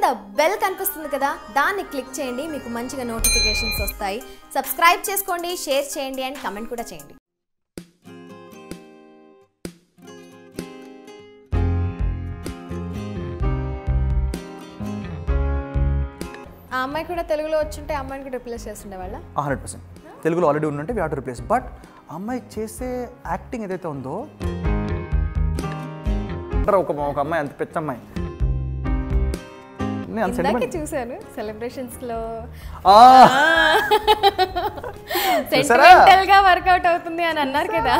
Bell కనిపిస్తుంది కదా దాన్ని క్లిక్ చేయండి మీకు మంచిగా నోటిఫికేషన్స్ వస్తాయి సబ్స్క్రైబ్ చేసుకోండి షేర్ చేయండి అండ్ కమెంట్ కూడా చేయండి ఆ అమ్మాయి కూడా తెలుగులో వచ్చుంటే ఆ అమ్మాయిని కూడా రిప్లేస్ చేస్తుండే వాళ్ళ హండ్రెడ్ పర్సెంట్ తెలుగులో ఆల్రెడీ ఉందంటే we have to replace but అమ్మాయి చేసే యాక్టింగ్ ఏదైతే ఉందో అంటారు ఒక ఒక అమ్మాయి అంత పెద్ద అమ్మాయి నేను అంత ఇందాకే sentiment- చూశాను సెలబ్రేషన్స్ లో ఆ, సెంటిమెంటల్ గా వర్కౌట్ అవుతుంది అని అన్నారు కదా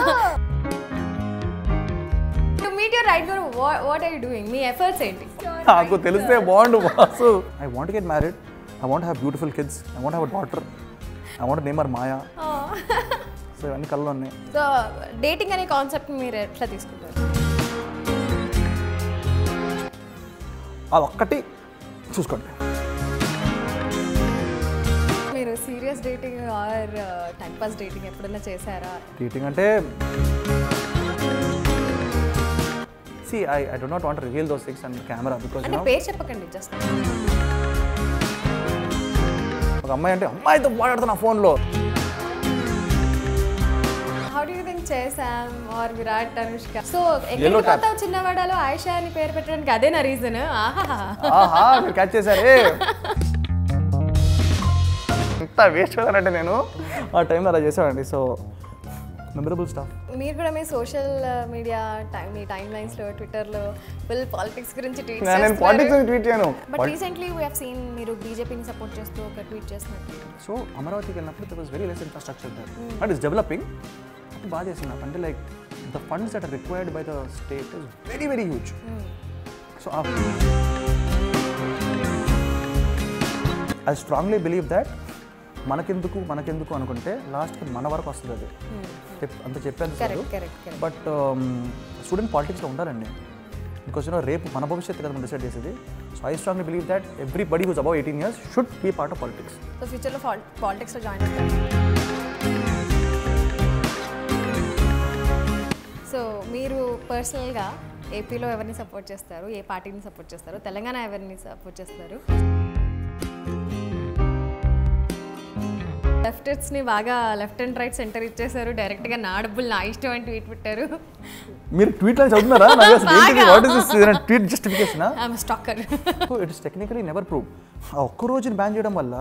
టు మీట్ యువర్ రైట్ గురు వాట్ ఆర్ యు డూయింగ్ మీ ఎఫర్ట్స్ ఏంటి నాకు తెలిస్తే బాగుండు boss I want get married I want have beautiful kids I want have daughter I want name are Maya so ఇవన్నీ కళ్ళు ఉన్నాయి సో డేటింగ్ అనే కాన్సెప్ట్ మీరు ఎట్లా తీసుకుంటారు అది ఒక్కటి చూసుకోండి మీరు serious dating or time pass dating ఎప్పుడైనా చేశారా డేటింగ్ అంటే see I I do not want reveal those things and camera because అంటే పేరు చెప్పకండి జస్ట్ ఒక అమ్మాయి అంటే అమ్మాయితో మాట్లాడుతున్నా ఫోన్లో హౌ డూ యూ థింక్ చేసాం or Virat Anushka so Yellow ఎక్కడికి tap. పోతావు చిన్నవాడలో ఆయిషా అని పేరు పెట్టడానికి అదే నా రీజన్ ఆహా ఆహా మీరు క్యాచ్ చేశారే ఎంత వేస్ట్ అంటే నేను ఆ టైంలో అలా చేశానండి సో మెమరబుల్ స్టాఫ్ మీరు కూడా మీ సోషల్ మీడియా టైం మీ టైం లైన్స్ లో ట్విట్టర్ లో ఫుల్ పాలిటిక్స్ గురించి ట్వీట్ నేను పాలిటిక్స్ ట్వీట్ చేయను but recently we have seen మీరు బీజేపీని సపోర్ట్ చేస్తూ ఒక ట్వీట్ చేస్తున్నట్టు సో అమరావతికి వెళ్ళినప్పుడు there was very less infrastructure there but is developing అది బాగా చేసింది నాకు అంటే like the funds that are required by the state is very very huge so I strongly believe that మనకెందుకు మనకెందుకు అనుకుంటే లాస్ట్కి మన వరకు వస్తుంది అది చెప్- అంత చెప్పేది కాదు correct correct correct but student పాలిటిక్స్లో ఉండాలండి బికాస్ యూనో రేపు మన భవిష్యత్తు కదా మనం డిసైడ్ చేసేది so I strongly believe that everybody who's about eighteen years should be part of politics so ఫ్యూచర్లో పాలిటిక్స్లో జాయిన్ అవుతారు సో మీరు పర్సనల్గా ఏపీలో ఎవరిని సపోర్ట్ చేస్తారు ఏ పార్టీని సపోర్ట్ చేస్తారు తెలంగాణ ఎవరిని సపోర్ట్ చేస్తారు లెఫ్టిస్ట్ని బాగా లెఫ్ట్ అండ్ రైట్ సెంటర్ ఇచ్చేసారు డైరెక్ట్గా నా డబ్బులు నా ఇష్టం అని ట్వీట్ పెట్టారు మీరు ట్వీట్లో చదువుతున్నారా నాకు అసలు ఏంటిది వాట్ ఇస్ దిస్ ఏదైనా tweet justification I'm stalker so it is technically never prove ఆ ఒక్క రోజుని బ్యాన్ చేయడం వల్ల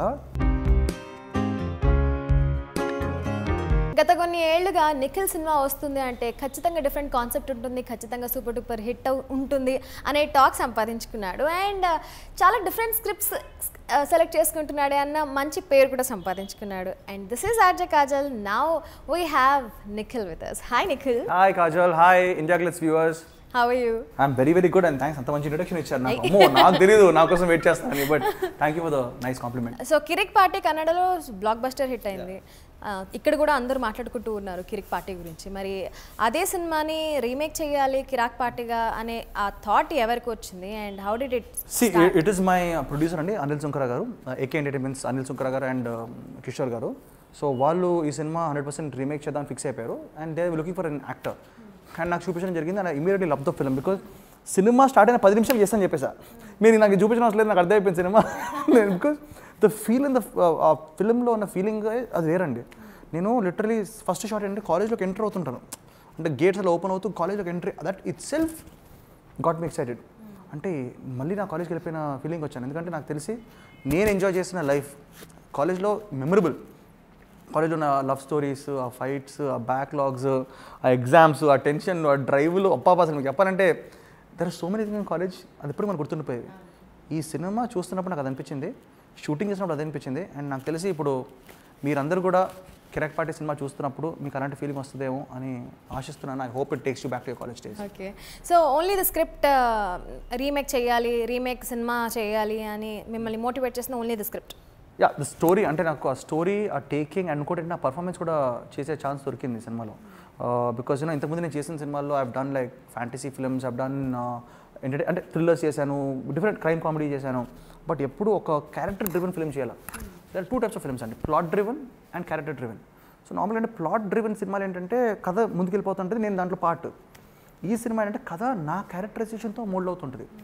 గత కొన్ని ఏళ్లుగా నిఖిల్ సినిమా వస్తుంది అంటే ఖచ్చితంగా డిఫరెంట్ కాన్సెప్ట్ ఉంటుంది ఖచ్చితంగా సూపర్ డూపర్ హిట్ ఉంటుంది అనే టాక్ సంపాదించుకున్నాడు అండ్ చాలా డిఫరెంట్ స్క్రిప్ట్స్ సెలెక్ట్ చేసుకుంటున్నాడు అన్న మంచి పేరు కూడా సంపాదించుకున్నాడు and this is RJ Kajal now we have Nikhil with us hi Nikhil hi Kajal hi IndiaGlitz viewers how you I'm very very good and thanks అంత మంచి ఇంట్రడక్షన్ ఇచ్చారు నాకు అమ్మో నాకు తెలియదు నా కోసం వెయిట్ చేస్తాను but thank you for the nice compliment so Kirik party కన్నడలో బ్లాక్ బస్టర్ హిట్ అయింది ఆ, ఇక్కడ కూడా అందరూ మాట్లాడుకుంటూ ఉన్నారు కిరిక్ పార్టీ గురించి మరి అదే సినిమాని రీమేక్ చేయాలి కిరాక్ పార్టీగా అనే ఆ థాట్ ఎవరికి వచ్చింది and how did it see it is my producer అండి అనిల్ సుంకర గారు ఏకే ఎంటర్టైన్మెంట్స్ అనిల్ సుంకర గారు అండ్ కిషోర్ గారు సో వాళ్ళు ఈ సినిమా హండ్రెడ్ పర్సెంట్ రీమేక్ చేద్దాం ఫిక్స్ అయిపోయారు and they looking for an actor and నాకు చూపించడం జరిగింది and immediately love the film because సినిమా స్టార్ట్ అయిన పది నిమిషాలు చేస్తాను చెప్పేసా మీరు నాకు చూపించడం అవసరం లేదు నాకు అర్థమైపోయింది సినిమా because the feel in the uh ఫిల్మ్లో ఉన్న ఫీలింగ్ అది వేరండి నేను లిటరలీ ఫస్ట్ షాట్ ఏంటంటే కాలేజ్లోకి ఎంటర్ అవుతుంటాను అంటే గేట్స్ అలా ఓపెన్ అవుతూ కాలేజ్లోకి entry that itself got me excited అంటే మళ్ళీ నా కాలేజ్కి వెళ్ళిపోయిన ఫీలింగ్ వచ్చాను ఎందుకంటే నాకు తెలిసి నేను ఎంజాయ్ చేసిన లైఫ్ కాలేజ్లో మెమరబుల్ కాలేజ్లో ఉన్న లవ్ స్టోరీస్ ఆ ఫైట్స్ ఆ బ్యాక్లాగ్స్ ఆ ఎగ్జామ్స్ ఆ టెన్షన్ ఆ డ్రైవ్లు అప్పా అసలు మీకు చెప్పాలంటే there so many thing in college అది ఎప్పుడు మనకు గుర్తుండిపోయేది ఈ సినిమా చూస్తున్నప్పుడు నాకు అది అనిపించింది షూటింగ్ చేసినప్పుడు అది అనిపించింది అండ్ నాకు తెలిసి ఇప్పుడు మీరందరూ కూడా కిరాక్ పార్టీ సినిమా చూస్తున్నప్పుడు మీకు అలాంటి ఫీలింగ్ వస్తుందేమో అని ఆశిస్తున్నాను I hope it takes you back to college days okay so only the script remake చేయాలి రీమేక్ సినిమా చేయాలి అని మిమ్మల్ని మోటివేట్ చేసిన only the script yeah the story అంటే నాకు ఆ స్టోరీ ఆ టేకింగ్ అండ్ ఇంకోటి నా పర్ఫార్మెన్స్ కూడా చేసే ఛాన్స్ దొరికింది ఈ సినిమాలో బికాజ్ యూనో ఇంతకుముందు నేను చేసిన సినిమాల్లో I've done like fantasy films I've done entertain అంటే థ్రిల్లర్స్ చేశాను డిఫరెంట్ క్రైమ్ కామెడీ చేశాను బట్ ఎప్పుడు ఒక క్యారెక్టర్ డ్రివెన్ ఫిల్మ్ చేయాలి there two types of films అండి plot driven and character driven so normal అంటే ప్లాట్ డ్రివెన్ సినిమాలు ఏంటంటే కథ ముందుకెళ్ళిపోతుంటుంది నేను దాంట్లో పార్ట్ ఈ సినిమా ఏంటంటే కథ నా క్యారెక్టరైజేషన్తో మోల్డ్ అవుతుంటుంది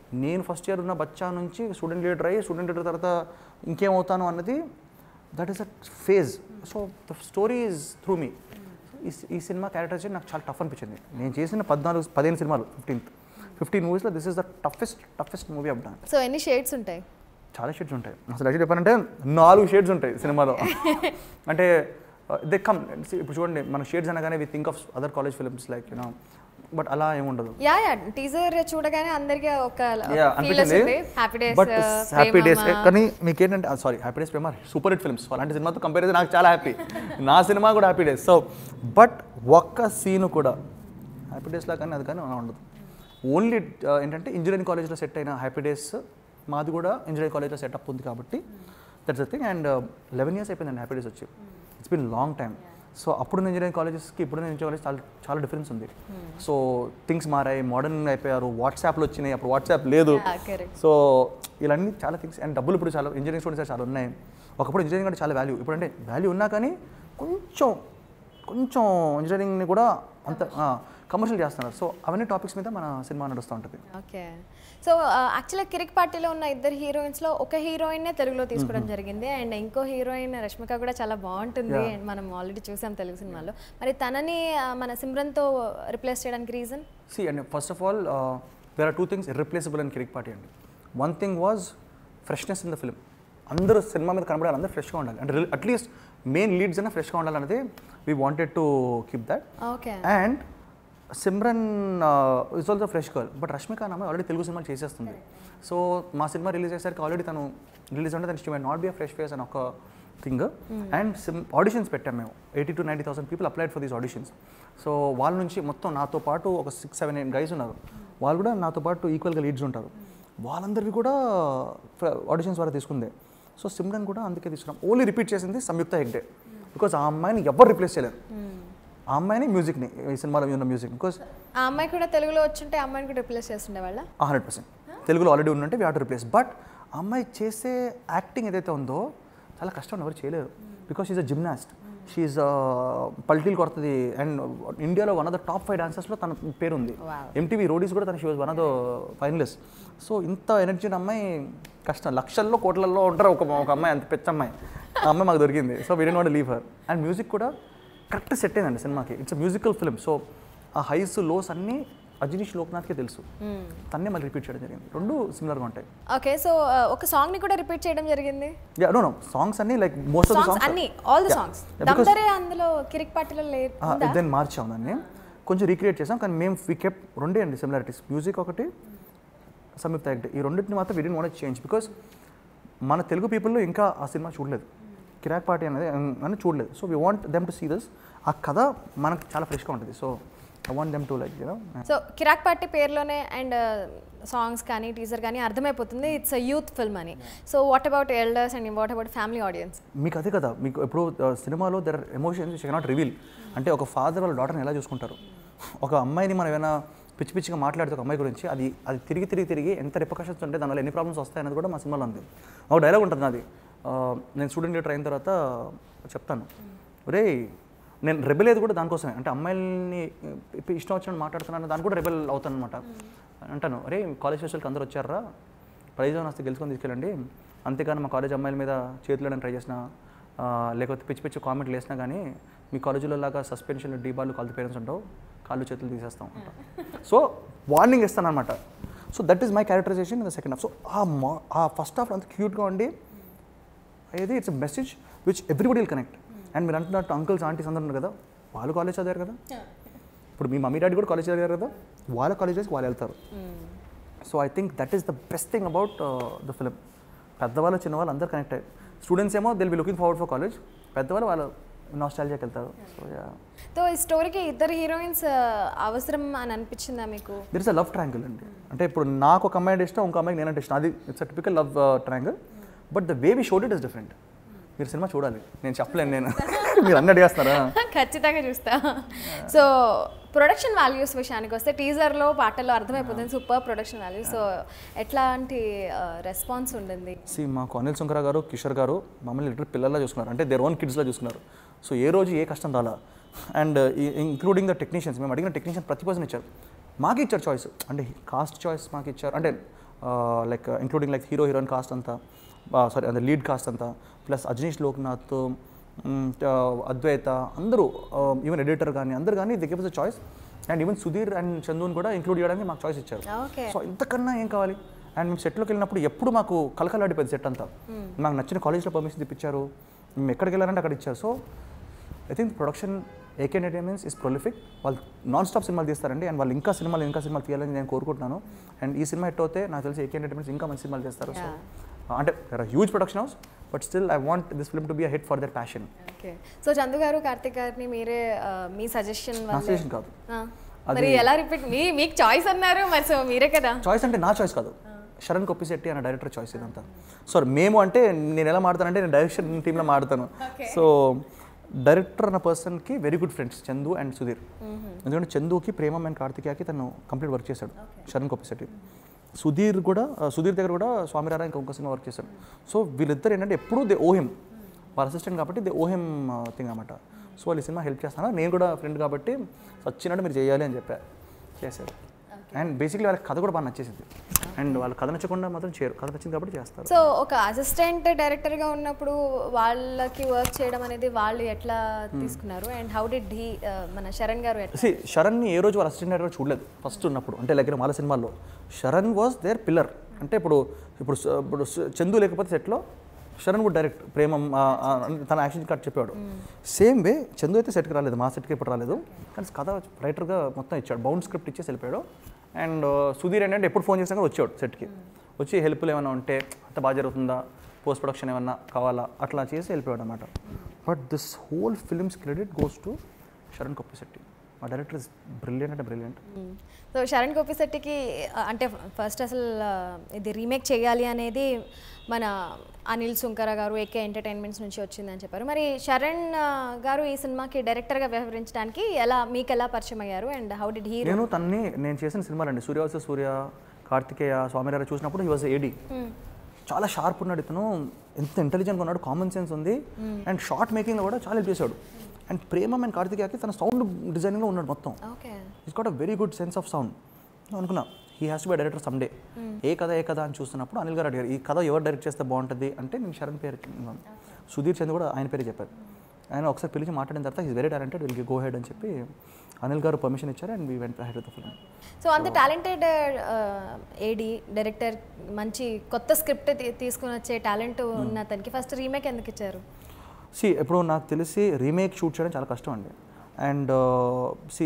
నేను ఫస్ట్ ఇయర్ ఉన్న బచ్చా నుంచి స్టూడెంట్ లీడర్ అయ్యి స్టూడెంట్ లీడర్ తర్వాత ఇంకేమవుతాను అన్నది that is a phase so the story is through me ఈ ఈ సినిమా క్యారెక్టరైజేషన్ నాకు చాలా టఫ్ అనిపించింది నేను చేసిన పద్నాలుగు పదిహేను సినిమాలు ఫిఫ్టీన్త్ ఫిఫ్టీన్ మూవీస్లో this is the toughest toughest movie up done so ఎన్ని షేడ్స్ ఉంటాయి చాలా షేడ్స్ ఉంటాయి అసలు యాక్చువల్లీ చెప్పాలంటే నాలుగు షేడ్స్ ఉంటాయి సినిమాలో అంటే దే కమ్ ఇప్పుడు చూడండి మన షేడ్స్ అనగానే we think of other college films like you know but అలా ఏముండదు యా యా టీజర్ చూడగానే అందరికి ఒక యా ఫీల్ వస్తుంది happy days but happy days కానీ మీకు ఏంటంటే సారీ హ్యాపీ డేస్ ప్రేమ సూపర్ హిట్ ఫిల్మ్స్ అలాంటి సినిమాతో కంపేర్ అయితే నాకు చాలా హ్యాపీ నా సినిమా కూడా హ్యాపీ డేస్ సో బట్ ఒక్క సీన్ కూడా హ్యాపీ డేస్లా కానీ అది కానీ అలా ఉండదు ఓన్లీ ఏంటంటే ఇంజనీరింగ్ కాలేజ్లో సెట్ అయిన హ్యాపీ డేస్ మాది కూడా ఇంజనీరింగ్ కాలేజ్లో సెటప్ ఉంది కాబట్టి that's the thing and eleven years అయిపోయిందండి హ్యాపీ డేస్ వచ్చి it's been long time so అప్పుడు ఇంజనీరింగ్ కాలేజెస్కి ఇప్పుడు ఇంజనీరింగ్ కాలేజ్ చాలా చాలా డిఫరెన్స్ ఉంది సో థింగ్స్ మారాయి మోడర్న్ అయిపోయారు వాట్సాప్లు వచ్చినాయి అప్పుడు వాట్సాప్ లేదు కరెక్ట్ సో ఇలాంటి చాలా థింగ్స్ అండ్ డబ్బులు ఇప్పుడు చాలా ఇంజనీరింగ్ స్టూడెంట్స్ చాలా ఉన్నాయి ఒకప్పుడు ఇంజనీరింగ్ అంటే చాలా వాల్యూ ఇప్పుడు అంటే వాల్యూ ఉన్నా కానీ కొంచెం కొంచెం ఇంజనీరింగ్ని కూడా అంత కమర్షియల్ చేస్తున్నారు సో అవన్నీ టాపిక్స్ మీద మన సినిమా నడుస్తూ ఉంటుంది ఓకే సో యాక్చువల్గా కిరిక్ పార్టీలో ఉన్న ఇద్దరు హీరోయిన్స్లో ఒక హీరోయిన్నే తెలుగులో తీసుకోవడం జరిగింది అండ్ ఇంకో హీరోయిన్ రష్మిక కూడా చాలా బాగుంటుంది అండ్ మనం ఆల్రెడీ చూసాం తెలుగు సినిమాలో మరి తనని ఆ, మన సిమ్రన్తో రిప్లేస్ చేయడానికి reason see and first of all there are two things irreplaceable and Kirik party అండి one thing was freshness in the film అందరూ సినిమా మీద కనబడాలి అందరూ ఫ్రెష్గా ఉండాలి అంటే అట్లీస్ట్ మెయిన్ లీడ్స్ అయినా ఫ్రెష్గా ఉండాలనేది we wanted to keep that okay and Simran is also fresh girl but Rashmika నామ ఆల్రెడీ తెలుగు సినిమాలు చేసేస్తుంది సో మా సినిమా రిలీజ్ అయ్యేసరికి ఆల్రెడీ తను రిలీజ్ అంటే తను may not be a fresh face అని ఒక థింగ్ అండ్ సిమ్ ఆడిషన్స్ పెట్టాం మేము eighty to ninety thousand people applied for these auditions so వాళ్ళ నుంచి మొత్తం నాతో పాటు ఒక సిక్స్ సెవెన్ ఎయిట్ గైస్ ఉన్నారు వాళ్ళు కూడా నాతో పాటు ఈక్వల్గా లీడ్స్ ఉంటారు వాళ్ళందరివి కూడా ఆడిషన్స్ ద్వారా తీసుకుందే సో సిమ్రన్ కూడా అందుకే తీసుకున్నాం ఓన్లీ రిపీట్ చేసింది సంయుక్త హెగ్డే బికాజ్ ఆ అమ్మాయిని ఎవరు రిప్లేస్ చేయలేరు ఆ అమ్మాయిని మ్యూజిక్ని ఈ సినిమాలో ఉన్న మ్యూజిక్ బికాస్ ఆ అమ్మాయి కూడా తెలుగులో వచ్చుంటే ఆ అమ్మాయిని కూడా రిప్లేస్ చేస్తుండే వాళ్ళ హండ్రెడ్ పర్సెంట్ తెలుగులో ఆల్రెడీ ఉన్నట్టే వీ టు రిప్లేస్ బట్ ఆ అమ్మాయి చేసే యాక్టింగ్ ఏదైతే ఉందో చాలా కష్టం ఎవరు చేయలేరు because is a gymnast she పల్టీలు కొడుతుంది అండ్ ఇండియాలో one of the top five డాన్సర్స్లో తన పేరు ఉంది Wow. ఎంటీవీ రోడీస్ కూడా తన she was one of the finalist so ఇంత ఎనర్జీ అమ్మాయి కష్టం లక్షల్లో కోట్లలో ఉంటారు ఒక ఒక అమ్మాయి అంత పెద్ద అమ్మాయి ఆ అమ్మాయి మాకు దొరికింది so we didn't want leave her and music కూడా కరెక్ట్ సెట్ అయిందండి సినిమాకి it's musical film so uh highs lows అన్నీ అజనీష్ లోక్నాథ్కే తెలుసు తన్నే మళ్ళీ రిపీట్ చేయడం జరిగింది రెండు సిమిలర్గా ఉంటాయి ఓకే సో ఒక సాంగ్ ని కూడా రిపీట్ చేయడం జరిగింది యా నో నో సాంగ్స్ అన్ని like most of the songs songs అన్ని all the Yeah. Songs Yeah, because- దమ్దరే అందులో కిరిక్ పార్టీలో లేదు దెన్ మార్చాం దాన్ని కొంచెం రీక్రియేట్ చేసాం కానీ మేము వీ కెప్ రెండే అండి సిమిలారిటీస్ మ్యూజిక్ ఒకటి సంయుక్త యాక్ట్ ఈ రెండింటిని మాత్రం విడిన్ వాంట్ చేంజ్ బికాస్ మన తెలుగు పీపుల్లో ఇంకా ఆ సినిమా చూడలేదు కిరాక్ పార్టీ అనేది అని చూడలేదు so we want them to see this ఆ కథ మనకు చాలా ఫ్రెష్గా ఉంటుంది so I want them to like you know so కిరాక్ పార్టీ పేరులోనే అండ్ సాంగ్స్ కానీ టీజర్ కానీ అర్థమైపోతుంది ఇట్స్ అ యూత్ ఫిల్మ్ అని so what about elders and what about family audience మీకు అదే కదా మీకు ఎప్పుడు ఆ, సినిమాలో దర్ ఎమోషన్స్ కెనాట్ రివీల్ అంటే ఒక ఫాదర్ వాళ్ళ డాటర్ని ఎలా చూసుకుంటారు ఒక అమ్మాయిని మనం ఏమైనా పిచ్చి పిచ్చిగా మాట్లాడితే ఒక అమ్మాయి గురించి అది అది తిరిగి తిరిగి తిరిగి ఎంత రిపకషన్స్ ఉంటే దానివల్ల ఎన్ని ప్రాబ్లమ్స్ వస్తాయి అనేది కూడా మా సినిమాలో ఉంది ఒక డైలాగ్ ఉంటుంది నాది ఆ, నేను స్టూడెంట్ లీడర్ అయిన తర్వాత చెప్తాను ఒరే నేను రెబెల్ ఏది కూడా దానికోసమే అంటే అమ్మాయిల్ని ఇప్ప- ఇష్టం వచ్చినట్టు మాట్లాడుతున్నాను దాన్ని కూడా రెబెల్ అవుతాను అనమాట అంటాను అరే కాలేజ్ ఫెస్టివల్కి అందరూ వచ్చారా ప్రైజ్ వస్తే గెలుచుకొని తీసుకెళ్ళండి అంతేకాని మా కాలేజ్ అమ్మాయిల మీద చేతులను ట్రై చేసిన ఆ, లేకపోతే పిచ్చి పిచ్చి కామెంట్లు వేసినా కానీ మీ కాలేజీలో లాగా సస్పెన్షన్ డీబాల్ కాల్ పేరెంట్స్ ఉంటావు కాళ్ళు చేతులు తీసేస్తాం అంట సో వార్నింగ్ ఇస్తాను అనమాట so that is my characterization in the second half so ఆ మా ఆ ఫస్ట్ హాఫ్ అంత క్యూట్గా ఉండి అయ్యేది it's message which everybody will connect and మీరు అంటున్నట్టు అంకుల్స్ ఆంటీస్ అందరూ ఉన్నారు కదా వాళ్ళు కాలేజ్ చదివారు కదా ఇప్పుడు మీ మమ్మీ డాడీ కూడా కాలేజ్ చదివారు కదా వాళ్ళ కాలేజెస్కి వాళ్ళు వెళ్తారు so I think that is the best thing about the film పెద్దవాళ్ళు చిన్నవాళ్ళు అందరూ కనెక్ట్ అయ్యారు స్టూడెంట్స్ ఏమో will be looking forward for college పెద్దవాళ్ళు వాళ్ళు నాస్టాలజీకి వెళ్తారు సో యా సో ఈ స్టోరీకి ఇద్దరు హీరోయిన్స్ అవసరం అని అనిపించిందా మీకు there is a love triangle అండి అంటే ఇప్పుడు నాకు ఒక అమ్మాయి అంటే ఇష్టం ఇంకో అమ్మాయికి నేనంటే ఇష్టం అది it's a typical love triangle but the way we showed it is different మీరు సినిమా చూడాలి నేను చెప్పలేను నేను మీరు అన్నీ అడిగేస్తారా ఖచ్చితంగా చూస్తా సో ప్రొడక్షన్ వాల్యూస్ విషయానికి వస్తే టీజర్లో పాటల్లో అర్థమైపోతుంది సూపర్ ప్రొడక్షన్ వాల్యూ సో ఎట్లాంటి రెస్పాన్స్ ఉండింది సి మాకు అనిల్ సుంకర గారు కిషోర్ గారు మమ్మల్ని లిటర్ పిల్లల్లా చూసుకున్నారు అంటే దేర్ ఓన్ కిడ్స్లా చూసుకున్నారు సో ఏ రోజు ఏ కష్టం రాలా అండ్ ఇంక్లూడింగ్ ద టెక్నీషియన్స్ మేము అడిగిన టెక్నీషియన్ ప్రతి పర్సన్ ఇచ్చారు మాకు ఇచ్చారు చాయిస్ అంటే కాస్ట్ చాయిస్ మాకు ఇచ్చారు అంటే like including like hero heroine cast అంతా సారీ అంటే లీడ్ కాస్ట్ అంతా ప్లస్ అజనీష్ లోక్నాథ్ మ్, ఆ, అద్వైత అందరూ ఈవెన్ ఎడిటర్ కానీ అందరు కానీ the gives a choice and even Sudheer and చందూన్ కూడా ఇంక్లూడ్ చేయడానికి మాకు చాయిస్ ఇచ్చారు ఓకే సో ఇంతకన్నా ఏం కావాలి అండ్ మేము సెట్లోకి వెళ్ళినప్పుడు ఎప్పుడు మాకు కలకలాడిపోయింది సెట్ అంతా మాకు నచ్చిన కాలేజ్లో పర్మిషన్ తెప్పించారు మేము ఎక్కడికి వెళ్ళాలంటే అక్కడ ఇచ్చారు so I think production AK entertainments is prolific వాళ్ళు నాన్ స్టాప్ సినిమాలు తీస్తారండి అండ్ వాళ్ళు ఇంకా సినిమాలు ఇంకా సినిమాలు తీయాలని నేను కోరుకుంటున్నాను అండ్ ఈ సినిమా హిట్ అవుతే నాకు తెలిసి ఏకే ఎంటర్టైన్మెంట్స్ ఇంకా మంచి సినిమాలు చేస్తారు సో అంటే huge production house but still I want this film to be a hit for their passion okay so Chandu గారు కార్తిక్ గారిని మీరే ఆ, మీ సజెషన్ నా సజెషన్ కాదు మరి ఎలా రిపీట్ మీ మీకు చాయిస్ అన్నారు మరి సో మీరే కదా చాయిస్ అంటే నా చాయిస్ కాదు శరణ్ కొప్పిశెట్టి అనే డైరెక్టర్ చాయిస్ ఇదంతా సో మేము అంటే నేను ఎలా మాడతానంటే నేను డైరెక్షన్ టీంలో మాడతాను సో డైరెక్టర్ అన్న పర్సన్కి very good friends Chandu and Sudheer ఎందుకంటే చందుకి ప్రేమ అండ్ కార్తికేయకి తను కంప్లీట్ వర్క్ చేశాడు శరణ్ కొప్పిశెట్టి సుధీర్ కూడా ఆ, సుధీర్ దగ్గర కూడా స్వామిరారా ఇంకా ఇంకో సినిమా వర్క్ చేశాడు సో వీళ్ళిద్దరు ఏంటంటే ఎప్పుడూ దే ఓహిం వాళ్ళ అసిస్టెంట్ కాబట్టి దే ఓహిం థింగ్ అనమాట సో వాళ్ళు ఈ సినిమా హెల్ప్ చేస్తాను నేను కూడా ఫ్రెండ్ కాబట్టి వచ్చినట్టు మీరు చేయాలి అని చెప్పా చేశారు అండ్ బేసిక్లీ వాళ్ళకి కథ కూడా బాగా నచ్చేసింది అండ్ వాళ్ళు కథ నచ్చకుండా మాత్రం చేయరు కథ నచ్చింది కాబట్టి చేస్తారు సో ఒక అసిస్టెంట్ డైరెక్టర్గా ఉన్నప్పుడు వాళ్ళకి వర్క్ చేయడం అనేది వాళ్ళు ఎట్లా తీసుకున్నారు అండ్ హౌ డిడ్ హీ మన శరణ్ గారు ఎట్లా సి శరణ్ని ఏ రోజు వాళ్ళ అసిస్టెంట్ డైరెక్టర్ చూడలేదు ఫస్ట్ ఉన్నప్పుడు అంటే లైక్ వాళ్ళ సినిమాల్లో శరణ్ వాజ్ దేర్ పిల్లర్ అంటే ఇప్పుడు ఇప్పుడు స- ఇప్పుడు స- చందు లేకపోతే సెట్లో శరణ్ కూడా డైరెక్ట్ ప్రేమం ఆ, ఆ, తన యాక్షన్ కార్డ్ చెప్పాడు సేమ్ వే చందు అయితే సెట్కి రాలేదు మా సెట్కి ఇప్పుడు రాలేదు కానీ కథ రైటర్గా మొత్తం ఇచ్చాడు బౌండ్ స్క్రిప్ట్ ఇచ్చేసి వెళ్ళిపోయాడు అండ్ సుధీర్ ఏంటంటే ఎప్పుడు ఫోన్ చేసినా కూడా వచ్చాడు సెట్కి వచ్చి హెల్ప్లు ఏమైనా ఉంటే అంత బాగా జరుగుతుందా పోస్ట్ ప్రొడక్షన్ ఏమన్నా కావాలా అట్లా చేసి వెళ్ళిపోయాడు అనమాట but this whole film's credit goes to Sharan Koppisetti మా డైరెక్టర్ ఇస్ బ్రిలియంట్ అంటే బ్రిలియంట్ సో శరణ్ కోపిశెట్టికి ఆ, అంటే ఫస్ట్ అసలు ఆ, ఇది రీమేక్ చేయాలి అనేది మన అనిల్ సుంకర గారు ఏకే ఎంటర్టైన్మెంట్స్ నుంచి వచ్చిందని చెప్పారు మరి శరణ్ ఆ, గారు ఈ సినిమాకి డైరెక్టర్గా వ్యవహరించడానికి ఎలా మీకు ఎలా పరిచయం అయ్యారు అండ్ హౌ డిడ్ హీ నేను తన్ని నేను చేసిన సినిమాలండి సూర్య వర్సెస్ సూర్య కార్తికేయ స్వామిరార చూసినప్పుడు హీ వాజ్ ఏడీ చాలా షార్ప్ ఉన్నాడు ఇతను ఎంత ఇంటెలిజెంట్గా ఉన్నాడు కామన్ సెన్స్ ఉంది అండ్ షార్ట్ మేకింగ్లో కూడా చాలా హెల్ప్ చేశాడు అండ్ ప్రేమ అండ్ కార్తికేయకి తన సౌండ్ డిజైనింగ్లో ఉన్నాడు మొత్తం okay is got a very good sense of sound అనుకున్నా he has to be director someday ఏ కథ ఏ కథ అని చూస్తున్నప్పుడు అనిల్ గారు అడిగారు ఈ కథ ఎవరు డైరెక్ట్ చేస్తే బాగుంటుంది అంటే నేను శరణ్ పేరు చెప్పాను. సుధీర్ చంద్ కూడా ఆయన పేరు చెప్పారు ఆయన ఒకసారి పిలిచి మాట్లాడిన తర్వాత is very talented will go head అని చెప్పి అనిల్ గారు పర్మిషన్ ఇచ్చారు and we went head the film so అంత టాలెంటెడ్ ఏడి డైరెక్టర్ మంచి కొత్త స్క్రిప్ట్ తీసుకుని వచ్చే టాలెంట్ ఉన్న అతనికి ఫస్ట్ రీమేక్ ఎందుకు ఇచ్చారు సి ఇప్పుడు నాకు తెలిసి రీమేక్ షూట్ చేయడం చాలా కష్టం అండి and see